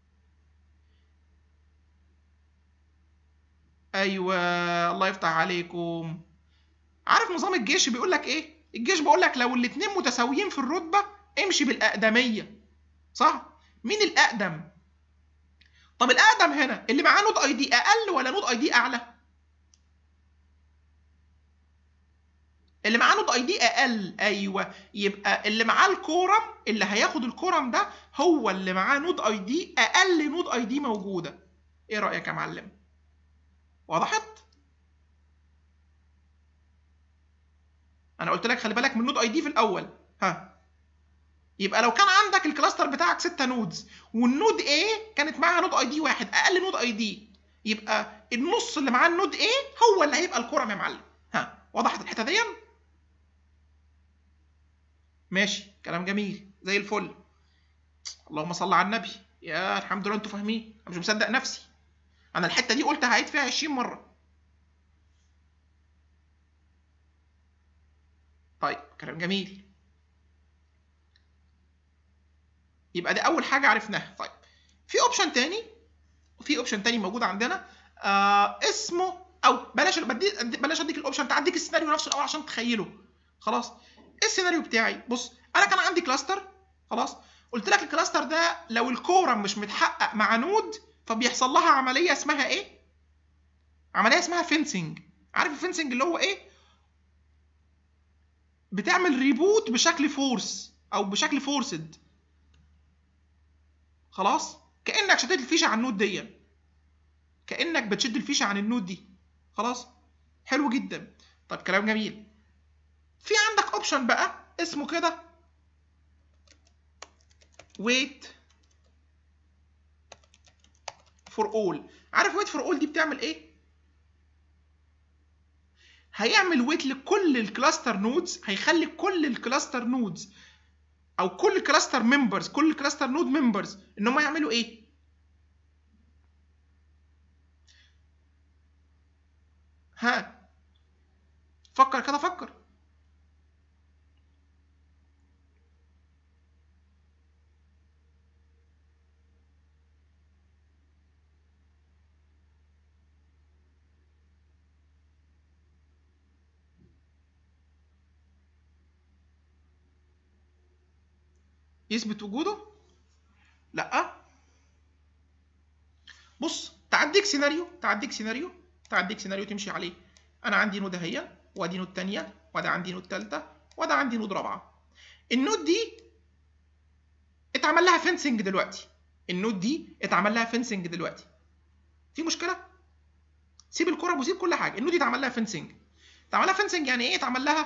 ايوه الله يفتح عليكم عارف نظام الجيش بيقول لك ايه الجيش بيقول لك لو الاتنين متساويين في الرتبه امشي بالاقدميه صح مين الاقدم طب الاقدم هنا اللي معاه نود اي دي اقل ولا نود اي دي اعلى اللي معاه نود اي دي اقل ايوه يبقى اللي معاه الكورم اللي هياخد الكورم ده هو اللي معاه نود اي دي اقل نود اي دي موجوده ايه رايك يا معلم وضحت انا قلت لك خلي بالك من نود اي دي في الاول ها يبقى لو كان عندك الكلاستر بتاعك 6 نودز والنود A كانت معاها نود اي دي واحد اقل نود اي دي يبقى النص اللي معاه النود A هو اللي هيبقى الكرم يا معلم ها وضحت الحته دي ماشي كلام جميل زي الفل اللهم صل على النبي يا الحمد لله انتوا فاهمين انا مش مصدق نفسي انا الحته دي قلت هعيد فيها 20 مره طيب كلام جميل يبقى دي اول حاجه عرفناها طيب في اوبشن تاني في اوبشن تاني موجود عندنا آه اسمه او بلاش بدي بلاش اديك الاوبشن بتاع اديك السيناريو نفسه الاول عشان تتخيله خلاص ايه السيناريو بتاعي بص انا كان عندي كلاستر خلاص قلت لك الكلاستر ده لو الكورم مش متحقق مع نود فبيحصل لها عمليه اسمها ايه عمليه اسمها فينسنج عارف الفينسنج اللي هو ايه بتعمل ريبوت بشكل فورس او بشكل فورسد خلاص كانك شديت الفيشه عن النود دي كانك بتشد الفيشه عن النود دي خلاص حلو جدا طب كلام جميل في عندك اوبشن بقى اسمه كده wait for all عارف wait for all دي بتعمل ايه هيعمل ويت لكل الكلاستر نودز هيخلي كل الكلاستر نودز او كل كلاستر ممبرز كل كلاستر نود ممبرز ان هم يعملوا ايه ها فكر كده فكر يثبت وجوده لا بص تعديك سيناريو تعديك سيناريو تعديك سيناريو تمشي عليه انا عندي نود اهي وادي نود تانية وده عندي نود تالتة وده عندي نود رابعة النود دي اتعمل لها فينسنج دلوقتي النود دي اتعمل لها فينسنج دلوقتي في مشكلة سيب الكرة وسيب كل حاجه النود دي اتعمل لها فينسنج اتعمل لها فينسنج يعني ايه اتعمل لها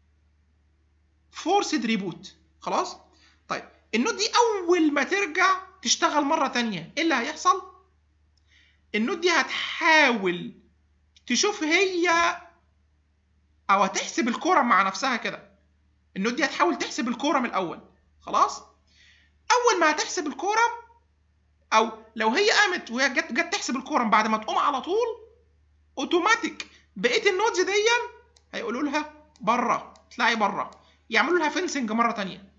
فورسد ريبوت خلاص طيب النود دي اول ما ترجع تشتغل مره تانية ايه اللي هيحصل النود دي هتحاول تشوف هي او هتحسب الكوره مع نفسها كده النود دي هتحاول تحسب الكوره من الاول خلاص اول ما هتحسب الكوره او لو هي قامت وهي جت جت تحسب الكوره بعد ما تقوم على طول اوتوماتيك بقيه النودز دي هيقولوا لها بره اطلعي بره يعملوا لها فينسنج مره تانية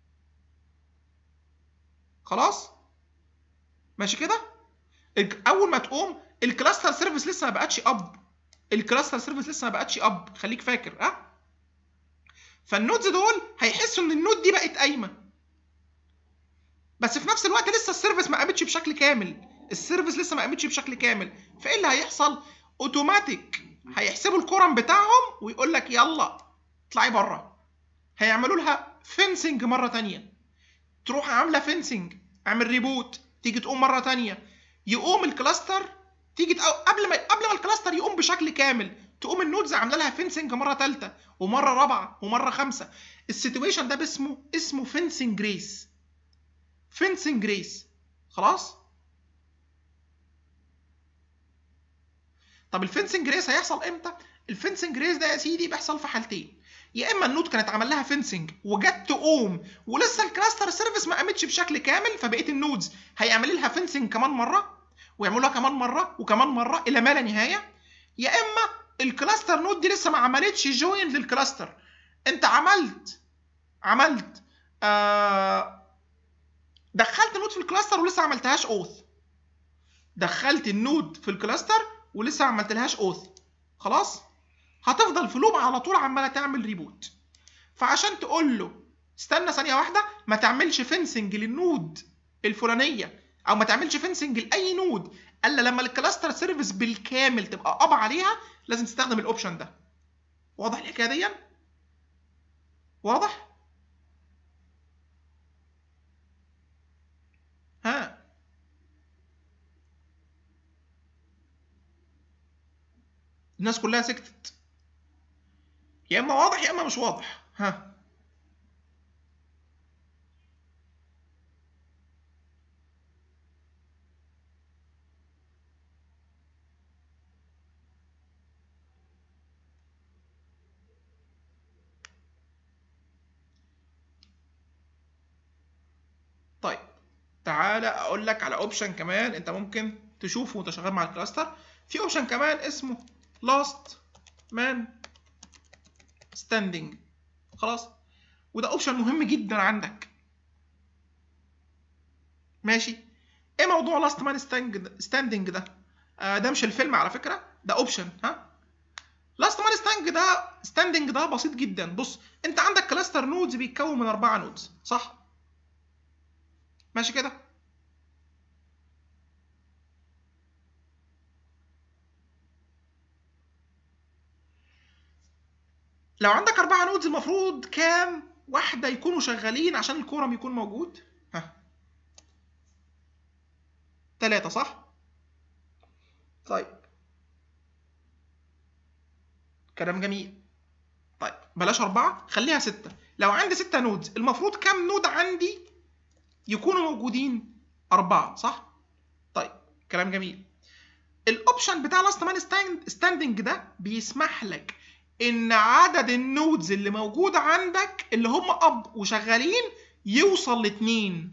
خلاص ماشي كده اول ما تقوم الكلاستر سيرفيس لسه ما بقتش اب الكلاستر سيرفيس لسه ما بقتش اب خليك فاكر ها أه؟ فالنودز دول هيحسوا ان النود دي بقت قايمه بس في نفس الوقت لسه السيرفيس ما قامتش بشكل كامل السيرفيس لسه ما قامتش بشكل كامل فايه اللي هيحصل اوتوماتيك هيحسبوا الكورم بتاعهم ويقول لك يلا اطلعي بره هيعملوا لها فينسنج مره تانية تروح عامله فينسنج اعمل ريبوت تيجي تقوم مره تانية يقوم الكلاستر تيجي تقو... قبل ما قبل ما الكلاستر يقوم بشكل كامل تقوم النودز عامله لها فينسنج مره ثالثه ومره رابعه ومره خامسه السيتويشن ده باسمه اسمه فينسنج ريس فينسنج ريس خلاص طب الفينسنج ريس هيحصل امتى الفينسنج ريس ده يا سيدي بيحصل في حالتين يا اما النود كانت عمل لها فينسنج وجت تقوم ولسه الكلاستر سيرفيس ما قامتش بشكل كامل فبقيه النودز هيعمل لها فينسنج كمان مره ويعملوا لها كمان مره وكمان مره الى ما لا نهايه يا اما الكلاستر نود دي لسه ما عملتش جوين للكلاستر انت عملت عملت آه دخلت نود في الكلاستر ولسه ما عملتهاش اوث دخلت النود في الكلاستر ولسه ما عملتلهاش اوث خلاص هتفضل في لوب على طول عماله تعمل ريبوت فعشان تقول له استنى ثانيه واحده ما تعملش فينسنج للنود الفلانيه او ما تعملش فينسنج لاي نود الا لما الكلاستر سيرفيس بالكامل تبقى قبع عليها لازم تستخدم الاوبشن ده واضح الحكايه دي واضح ها الناس كلها سكتت يا اما واضح يا اما مش واضح ها طيب تعالى اقول لك على اوبشن كمان انت ممكن تشوفه وانت شغال مع الكلاستر في اوبشن كمان اسمه لاست مان ستاندنج خلاص وده اوبشن مهم جدا عندك ماشي ايه موضوع لاست مان ستاندنج ده آه ده مش الفيلم على فكره ده اوبشن ها لاست مان ستاندنج ده ستاندنج ده بسيط جدا بص انت عندك كلاستر نودز بيتكون من اربعه نودز صح ماشي كده لو عندك أربعة نودز المفروض كام واحدة يكونوا شغالين عشان الكورم يكون موجود؟ ها تلاتة صح؟ طيب كلام جميل طيب بلاش أربعة خليها ستة لو عندي ستة نودز المفروض كام نود عندي يكونوا موجودين أربعة صح؟ طيب كلام جميل الأوبشن بتاع لاست مان ستاندنج ده بيسمح لك ان عدد النودز اللي موجودة عندك اللي هم اب وشغالين يوصل لاتنين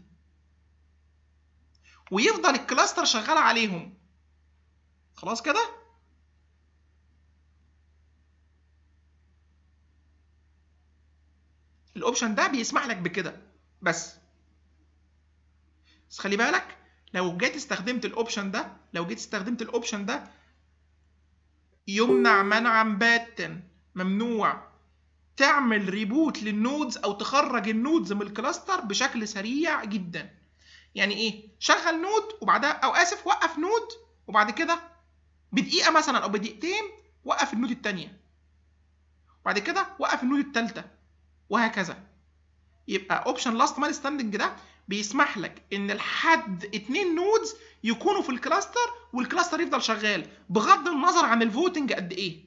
ويفضل الكلاستر شغال عليهم خلاص كده الاوبشن ده بيسمح لك بكده بس بس خلي بالك لو جيت استخدمت الاوبشن ده لو جيت استخدمت الاوبشن ده يمنع منعا باتا ممنوع تعمل ريبوت للنودز او تخرج النودز من الكلاستر بشكل سريع جدا يعني ايه شغل نود وبعدها او اسف وقف نود وبعد كده بدقيقه مثلا او بدقيقتين وقف النود الثانيه وبعد كده وقف النود الثالثه وهكذا يبقى اوبشن لاست مان ستاندنج ده بيسمح لك ان لحد اتنين نودز يكونوا في الكلاستر والكلاستر يفضل شغال بغض النظر عن الفوتنج قد ايه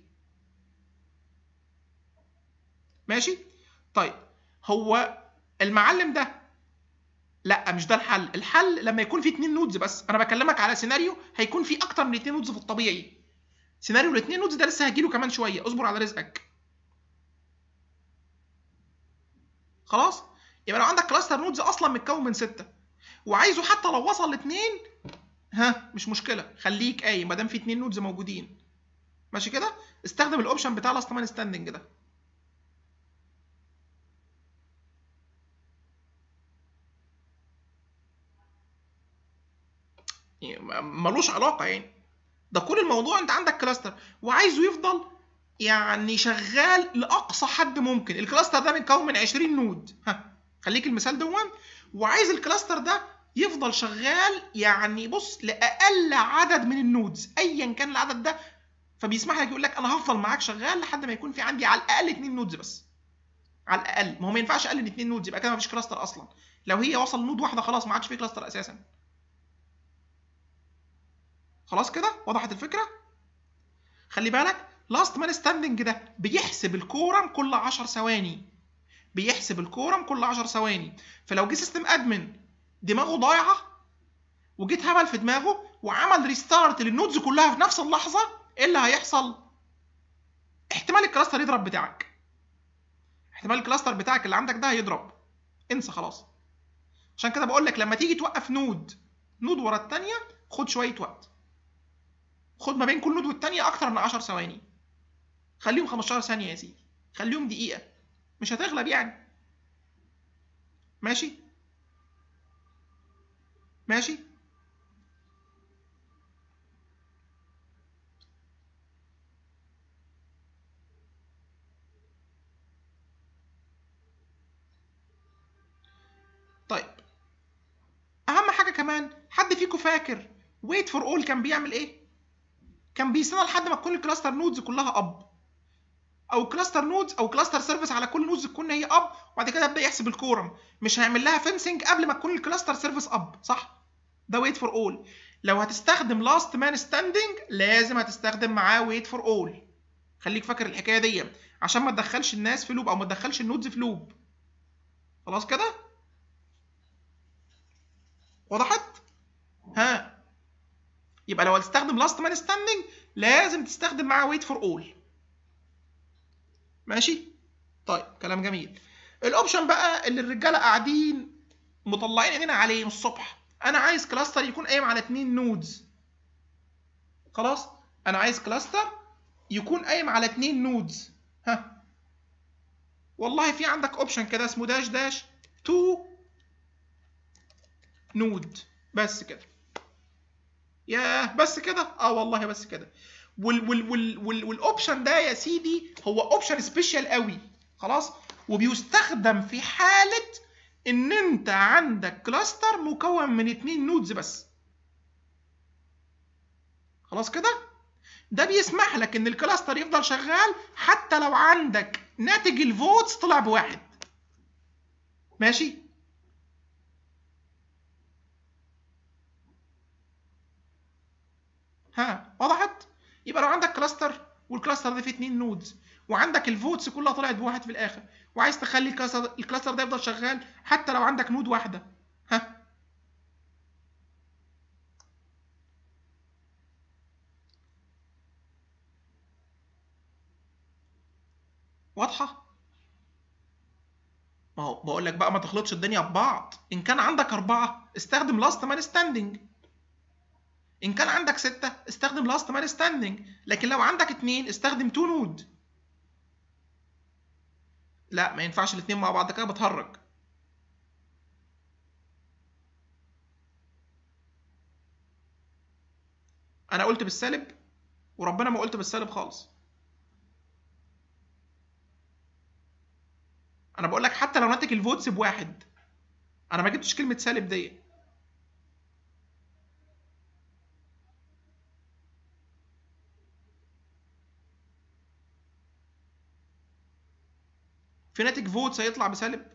ماشي طيب هو المعلم ده لا مش ده الحل الحل لما يكون في اتنين نودز بس انا بكلمك على سيناريو هيكون في اكتر من اتنين نودز في الطبيعي سيناريو الاتنين نودز ده لسه هجيله كمان شويه اصبر على رزقك خلاص يبقى لو عندك كلاستر نودز اصلا متكون من سته وعايزه حتى لو وصل لاثنين ها مش مشكله خليك قايم ما دام في اتنين نودز موجودين ماشي كده استخدم الاوبشن بتاع لاست مان ستاندنج ده ملوش علاقه يعني ده كل الموضوع انت عندك كلاستر وعايزه يفضل يعني شغال لاقصى حد ممكن الكلاستر ده متكون من 20 نود ها خليك المثال دون وعايز الكلاستر ده يفضل شغال يعني بص لاقل عدد من النودز ايا كان العدد ده فبيسمح لك يقول لك انا هفضل معاك شغال لحد ما يكون في عندي على الاقل 2 نودز بس على الاقل ما هو ما ينفعش اقل من 2 نودز يبقى كده ما فيش كلاستر اصلا لو هي وصل نود واحده خلاص ما عادش في كلاستر اساسا خلاص كده وضحت الفكره خلي بالك لاست مان ستاندنج ده بيحسب الكورم كل 10 ثواني بيحسب الكورم كل 10 ثواني فلو جه سيستم ادمن دماغه ضايعه وجيت هبل في دماغه وعمل ريستارت للنودز كلها في نفس اللحظه ايه اللي هيحصل احتمال الكلاستر يضرب بتاعك احتمال الكلاستر بتاعك اللي عندك ده هيضرب انسى خلاص عشان كده بقول لك لما تيجي توقف نود نود ورا الثانيه خد شويه وقت خد ما بين كل نود والتانية أكتر من 10 ثواني خليهم 15 ثانية يا سيدي خليهم دقيقة مش هتغلب يعني ماشي ماشي طيب أهم حاجة كمان حد فيكم فاكر ويت فور اول كان بيعمل ايه؟ كان بيستنى لحد ما تكون الكلاستر نودز كلها اب او كلاستر نودز او كلاستر سيرفيس على كل نودز تكون هي اب وبعد كده يبدا يحسب الكورم مش هيعمل لها فينسنج قبل ما تكون الكلاستر سيرفيس اب صح ده ويت فور اول لو هتستخدم لاست مان ستاندنج لازم هتستخدم معاه ويت فور اول خليك فاكر الحكايه دي عشان ما تدخلش الناس في لوب او ما تدخلش النودز في لوب خلاص كده وضحت ها يبقى لو هتستخدم لاست مان ستاندنج لازم تستخدم معاه ويت فور اول ماشي طيب كلام جميل الاوبشن بقى اللي الرجاله قاعدين مطلعين عينينا عليه من الصبح انا عايز كلاستر يكون قايم على اتنين نودز خلاص انا عايز كلاستر يكون قايم على اتنين نودز ها والله في عندك اوبشن كده اسمه داش داش تو نود بس كده ياه بس كده اه والله بس كده وال وال وال وال والاوبشن ده يا سيدي هو اوبشن سبيشال قوي خلاص وبيستخدم في حاله ان انت عندك كلاستر مكون من اتنين نودز بس خلاص كده ده بيسمح لك ان الكلاستر يفضل شغال حتى لو عندك ناتج الفوتس طلع بواحد ماشي ها وضحت يبقى لو عندك كلاستر والكلاستر ده فيه اتنين نودز وعندك الفوتس كلها طلعت بواحد في الاخر وعايز تخلي الكلاستر الكلاستر ده يفضل شغال حتى لو عندك نود واحده ها واضحه ما هو بقول لك بقى ما تخلطش الدنيا ببعض ان كان عندك اربعه استخدم لاست مان ستاندنج ان كان عندك ستة استخدم لاست مان ستاندنج لكن لو عندك اتنين استخدم تو نود لا ما ينفعش الاتنين مع بعض كده بتهرج انا قلت بالسالب وربنا ما قلت بالسالب خالص انا بقول لك حتى لو ناتج الفوتس بواحد انا ما جبتش كلمه سالب دي في ناتج فوتس هيطلع بسالب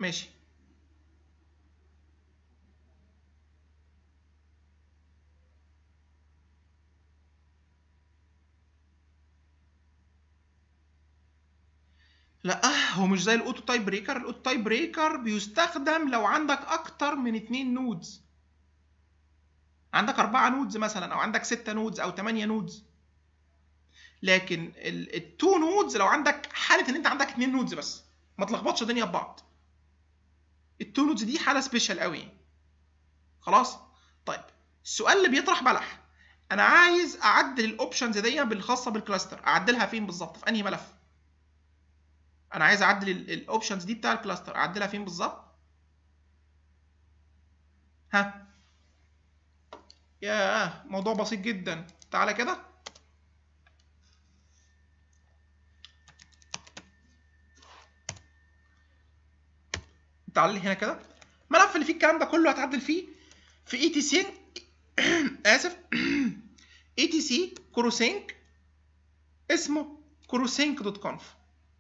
ماشي لا هو مش زي الاوتو تايب بريكر الاوتو تايب بريكر بيستخدم لو عندك اكتر من اتنين نودز عندك أربعة نودز مثلا أو عندك ستة نودز أو تمانية نودز لكن التو نودز لو عندك حالة إن أنت عندك اتنين نودز بس ما تلخبطش الدنيا ببعض التو نودز دي حالة سبيشال قوي خلاص طيب السؤال اللي بيطرح بلح أنا عايز أعدل الأوبشنز دي بالخاصة بالكلاستر أعدلها فين بالظبط في أنهي ملف أنا عايز أعدل الأوبشنز دي بتاع الكلاستر أعدلها فين بالظبط ها ياه موضوع بسيط جدا تعالى كده تعالى هنا كده الملف اللي فيه الكلام ده كله هتعدل فيه في اي تي سي اسف اي تي سي كروسينك اسمه كروسينك دوت كونف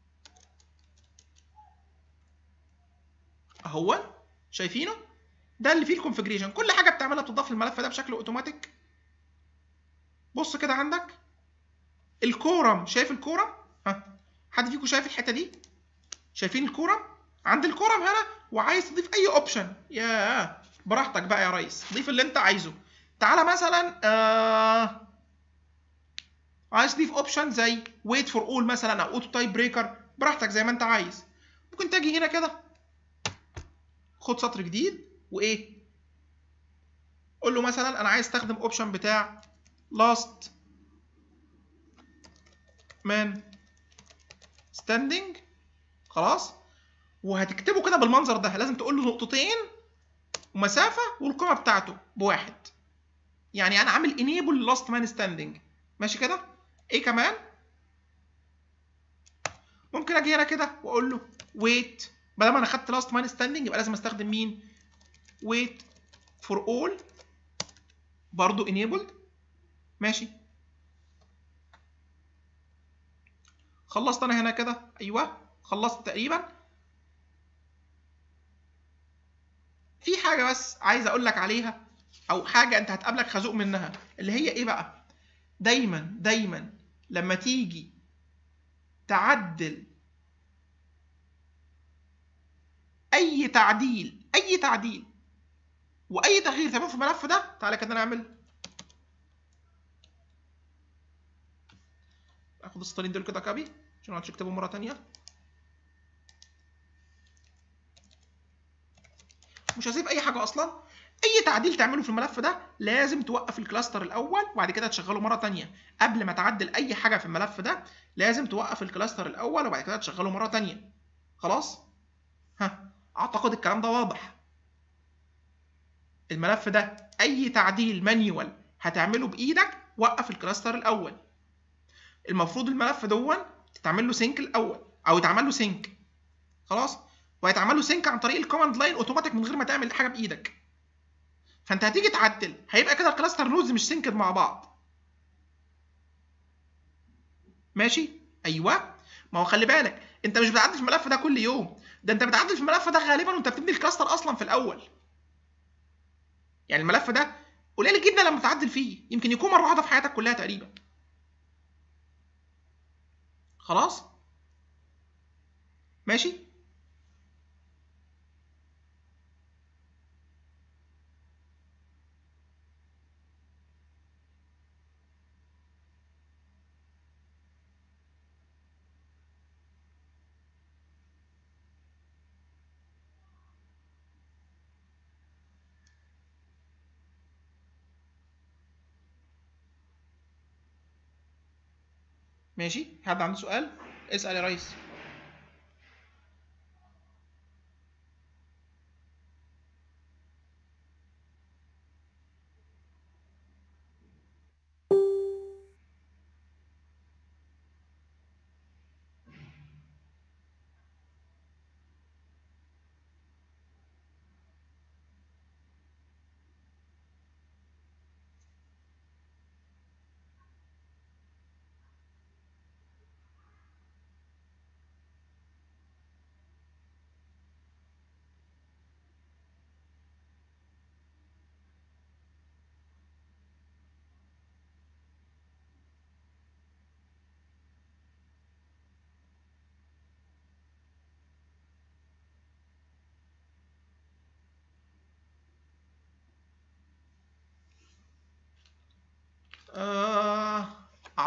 اهو شايفينه ده اللي فيه الكونفجريشن كل حاجه بتعملها بتضاف للملف ده بشكل اوتوماتيك بص كده عندك الكورم شايف الكورم ها حد فيكم شايف الحته دي شايفين الكورم عند الكورم هنا وعايز تضيف اي اوبشن يا براحتك بقى يا ريس ضيف اللي انت عايزه تعالى مثلا آه عايز تضيف اوبشن زي ويت فور اول مثلا او اوتو تايب بريكر براحتك زي ما انت عايز ممكن تجي هنا كده خد سطر جديد وايه قول له مثلا انا عايز استخدم اوبشن بتاع last man standing خلاص وهتكتبه كده بالمنظر ده لازم تقول له نقطتين ومسافه والقيمه بتاعته بواحد يعني انا عامل enable last man standing ماشي كده ايه كمان ممكن اجي هنا كده واقول له wait بدل ما انا خدت last man standing يبقى لازم استخدم مين wait for all برضو enabled ماشي خلصت انا هنا كده ايوه خلصت تقريبا في حاجه بس عايز اقول لك عليها او حاجه انت هتقابلك خازوق منها اللي هي ايه بقى دايما دايما لما تيجي تعدل اي تعديل اي تعديل واي تغيير تعمله في الملف ده تعالى كده نعمل اخد السطرين دول كده كابي عشان ما اكتبهم مره تانية مش هسيب اي حاجه اصلا اي تعديل تعمله في الملف ده لازم توقف الكلاستر الاول وبعد كده تشغله مره تانية قبل ما تعدل اي حاجه في الملف ده لازم توقف الكلاستر الاول وبعد كده تشغله مره تانية خلاص ها اعتقد الكلام ده واضح الملف ده اي تعديل مانيوال هتعمله بايدك وقف الكلاستر الاول المفروض الملف دون تتعمل له سينك الاول او يتعمل له سينك خلاص وهيتعمل له سينك عن طريق الكوماند لاين اوتوماتيك من غير ما تعمل حاجه بايدك فانت هتيجي تعدل هيبقى كده الكلاستر نودز مش سينكد مع بعض ماشي ايوه ما هو خلي بالك انت مش بتعدل في الملف ده كل يوم ده انت بتعدل في الملف ده غالبا وانت بتبني الكلاستر اصلا في الاول يعني الملف ده قليل جدا لما تعدل فيه يمكن يكون مره واحده في حياتك كلها تقريبا خلاص ماشي ماشي حد عنده سؤال اسأل يا ريس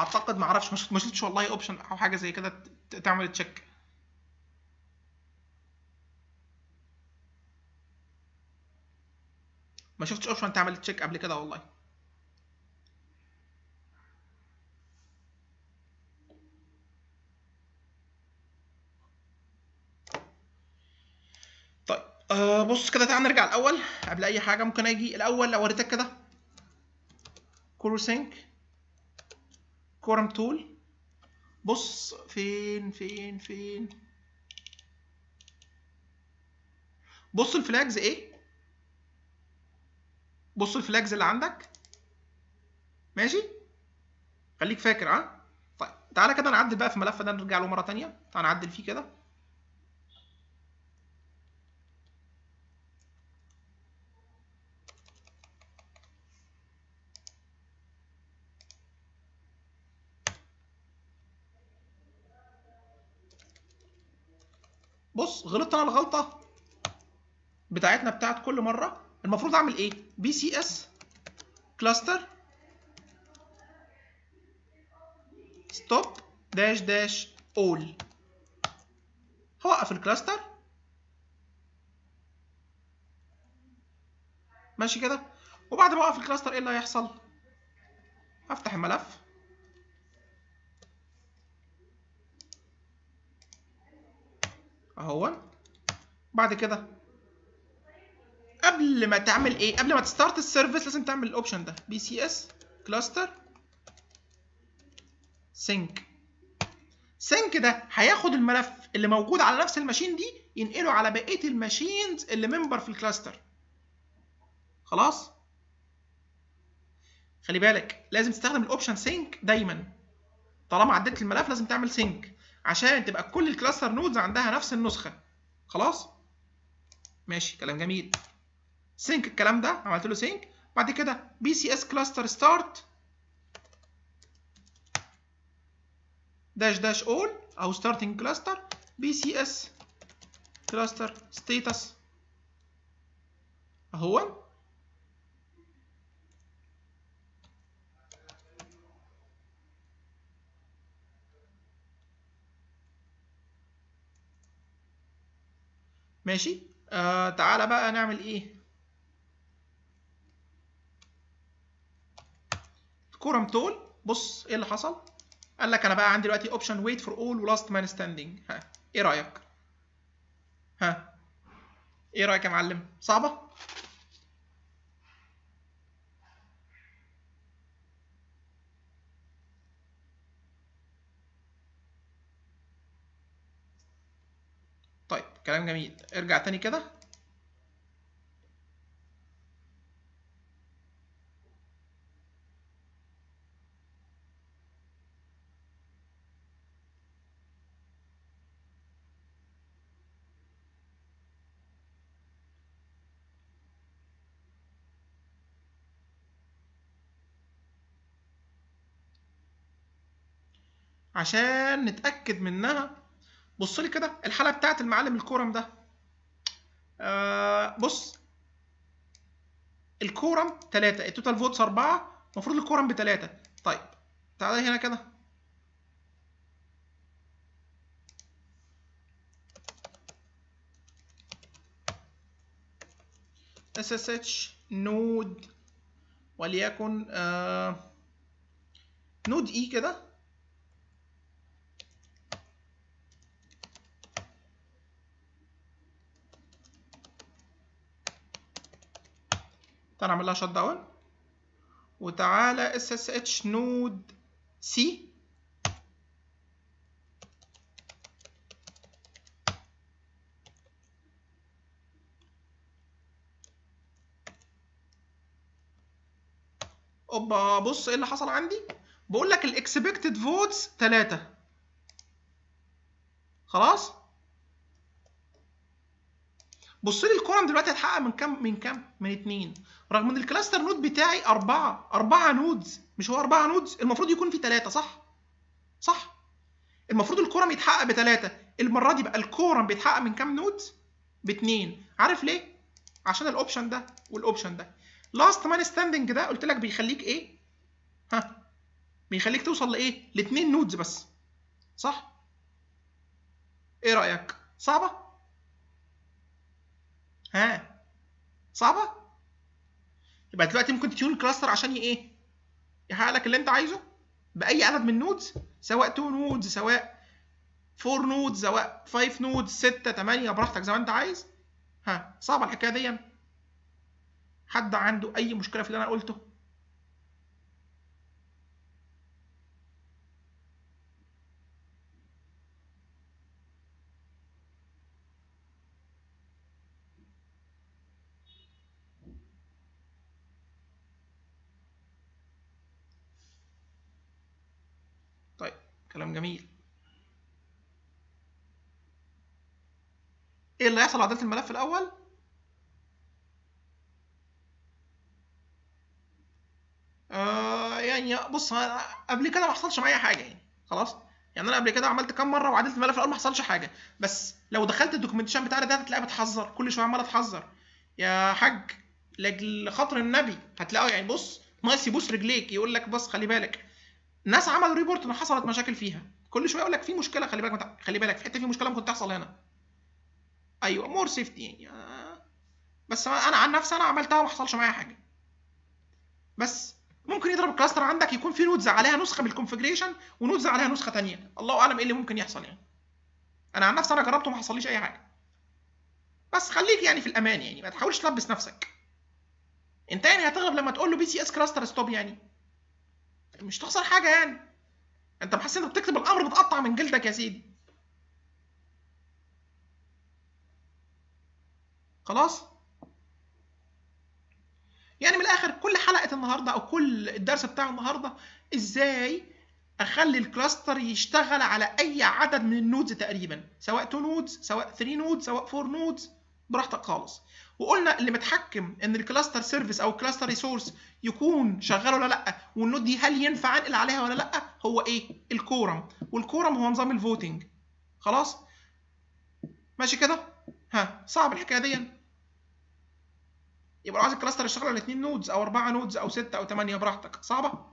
اعتقد ما اعرفش ما شفت- ما شفتش والله اوبشن او حاجه زي كده ت- تعمل تشيك ما شفتش اوبشن تعمل تشيك قبل كده والله طيب آه بص كده تعال نرجع الاول قبل اي حاجه ممكن اجي الاول لو وريتك كده كوروسينك كورم تول بص فين فين فين بص الفلاجز ايه بص الفلاجز اللي عندك ماشي خليك فاكر ها طيب تعالى كده نعدل بقى في الملف ده نرجع له مره تانية تعالى نعدل فيه كده بص غلطت انا الغلطه بتاعتنا بتاعت كل مره المفروض اعمل ايه بي سي اس كلاستر ستوب داش داش اول هوقف الكلاستر ماشي كده وبعد ما اوقف الكلاستر ايه اللي هيحصل هفتح الملف اهو بعد كده قبل ما تعمل ايه قبل ما تستارت السيرفيس لازم تعمل الاوبشن ده بي سي اس كلاستر سينك سينك ده هياخد الملف اللي موجود على نفس الماشين دي ينقله على بقيه الماشينز اللي ممبر في الكلاستر خلاص خلي بالك لازم تستخدم الاوبشن سينك دايما طالما عدلت الملف لازم تعمل سينك عشان تبقى كل الكلاستر نودز عندها نفس النسخه خلاص ماشي كلام جميل سينك الكلام ده عملت له سينك بعد كده بي سي اس كلاستر ستارت داش داش اول او ستارتنج كلاستر بي سي اس كلاستر ستيتس اهو ماشي آه تعالى بقى نعمل ايه كورم تول بص ايه اللي حصل قال لك انا بقى عندي دلوقتي اوبشن ويت فور اول ولاست مان ستاندينج ها ايه رايك ها ايه رايك يا معلم صعبه طيب كلام جميل ارجع تاني كده عشان نتأكد منها بص لي كده الحالة بتاعت المعلم الكورم ده آه بص الكورم 3 التوتال فوتس 4 المفروض الكورم بتلاتة طيب تعالى هنا كده ssh نود وليكن آه نود اي كده تعالى نعمل لها شت داون وتعالى اس اس اتش نود سي اوبا بص ايه اللي حصل عندي بقول لك الاكسبكتد فوتس 3 خلاص بص لي الكورم دلوقتي هتحقق من كام من كام من اتنين رغم ان الكلاستر نود بتاعي أربعة أربعة نودز مش هو أربعة نودز المفروض يكون في ثلاثة صح صح المفروض الكورم يتحقق بثلاثة المرة دي بقى الكورم بيتحقق من كام نودز باتنين عارف ليه عشان الاوبشن ده والاوبشن ده لاست مان ستاندنج ده قلت لك بيخليك ايه ها بيخليك توصل لايه لاتنين نودز بس صح ايه رايك صعبه ها صعبه يبقى دلوقتي ممكن تتيون الكلاستر عشان ايه يحقق لك اللي انت عايزه باي عدد من نودز سواء 2 نودز سواء 4 نودز سواء 5 نودز 6 8 براحتك زي ما انت عايز ها صعبه الحكايه دي حد عنده اي مشكله في اللي انا قلته طيب كلام جميل ايه اللي هيحصل عدلت الملف الاول آه يعني بص أنا قبل كده ما حصلش معايا حاجه يعني خلاص يعني انا قبل كده عملت كام مره وعدلت الملف الاول ما حصلش حاجه بس لو دخلت الدوكيومنتيشن بتاعي ده هتلاقيها بتحذر كل شويه عماله تحذر يا حاج لاجل خاطر النبي هتلاقوا يعني بص ناقص يبوس رجليك يقول لك بص خلي بالك ناس عملوا ريبورت ان حصلت مشاكل فيها كل شويه يقول لك في مشكله خلي بالك متع... خلي بالك في حته في مشكله ممكن تحصل هنا ايوه مور سيفتي يعني آه. بس انا عن نفسي انا عملتها وما حصلش معايا حاجه بس ممكن يضرب الكلاستر عندك يكون في نودز عليها نسخه من الكونفجريشن ونودز عليها نسخه ثانيه الله اعلم ايه اللي ممكن يحصل يعني انا عن نفسي انا جربته وما حصليش اي حاجه بس خليك يعني في الامان يعني ما تحاولش تلبس نفسك انت يعني هتغلب لما تقول له بي سي اس كلاستر ستوب يعني مش تخسر حاجه يعني انت محس انك بتكتب الامر بتقطع من جلدك يا سيدي خلاص يعني من الاخر كل حلقه النهارده او كل الدرس بتاع النهارده ازاي اخلي الكلاستر يشتغل على اي عدد من النودز تقريبا سواء 2 نودز سواء 3 نودز سواء 4 نودز براحتك خالص وقلنا اللي متحكم ان الكلاستر سيرفيس او الكلاستر ريسورس يكون شغال ولا لا والنود دي هل ينفع انقل عليها ولا لا هو ايه الكورم والكورم هو نظام الفوتنج خلاص ماشي كده ها صعب الحكايه دي يبقى لو عايز الكلاستر يشتغل على 2 نودز او 4 نودز او 6 او 8 براحتك صعبه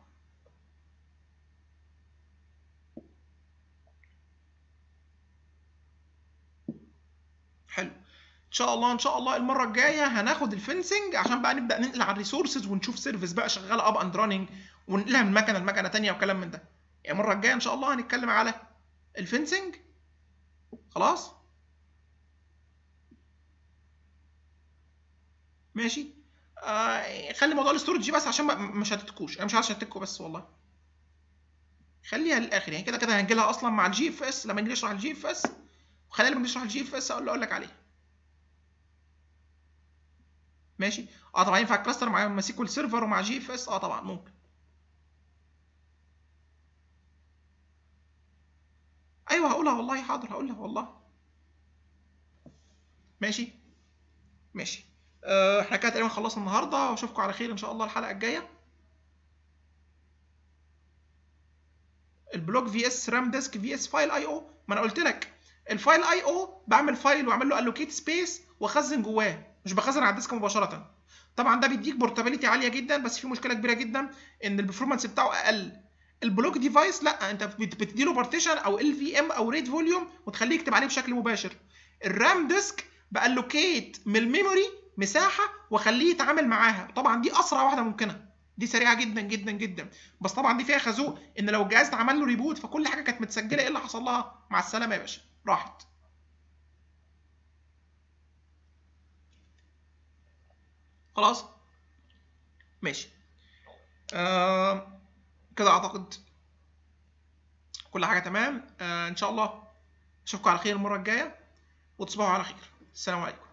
حلو ان شاء الله ان شاء الله المره الجايه هناخد الفنسنج عشان بقى نبدا ننقل على الريسورسز ونشوف سيرفيس بقى شغاله اب اند راننج وننقلها من مكنه لمكنه ثانيه وكلام من ده يعني المره الجايه ان شاء الله هنتكلم على الفنسنج خلاص ماشي آه خلي موضوع الاستورج بس عشان ما شتتكوش انا مش عايز اشتتكوا بس والله خليها للاخر يعني كده كده هنجي لها اصلا مع الجي اف اس لما نيجي نشرح الجي اف اس وخلينا لما نشرح الجي اف اس اقول اقول لك عليه ماشي اه طبعا ينفع كلاستر مع ماسيكول سيرفر ومع جي اف اس اه طبعا ممكن ايوه هقولها والله حاضر هقولها والله ماشي ماشي آه، احنا كده تقريبا خلصنا النهارده واشوفكم على خير ان شاء الله الحلقه الجايه البلوك في اس رام ديسك في اس فايل اي او ما انا قلت لك الفايل اي او بعمل فايل واعمل له الوكيت سبيس واخزن جواه مش بخزن على الديسك مباشره طبعا ده بيديك بورتابيلتي عاليه جدا بس في مشكله كبيره جدا ان البرفورمانس بتاعه اقل البلوك ديفايس لا انت بتدي له بارتيشن او ال في ام او ريد فوليوم وتخليه يكتب عليه بشكل مباشر الرام ديسك بالوكيت من الميموري مساحه واخليه يتعامل معاها طبعا دي اسرع واحده ممكنه دي سريعه جدا جدا جدا بس طبعا دي فيها خازوق ان لو الجهاز اتعمل له ريبوت فكل حاجه كانت متسجله ايه اللي حصل لها مع السلامه يا باشا راحت خلاص ماشي آه كده اعتقد كل حاجه تمام آه ان شاء الله اشوفكم على خير المره الجايه وتصبحوا على خير السلام عليكم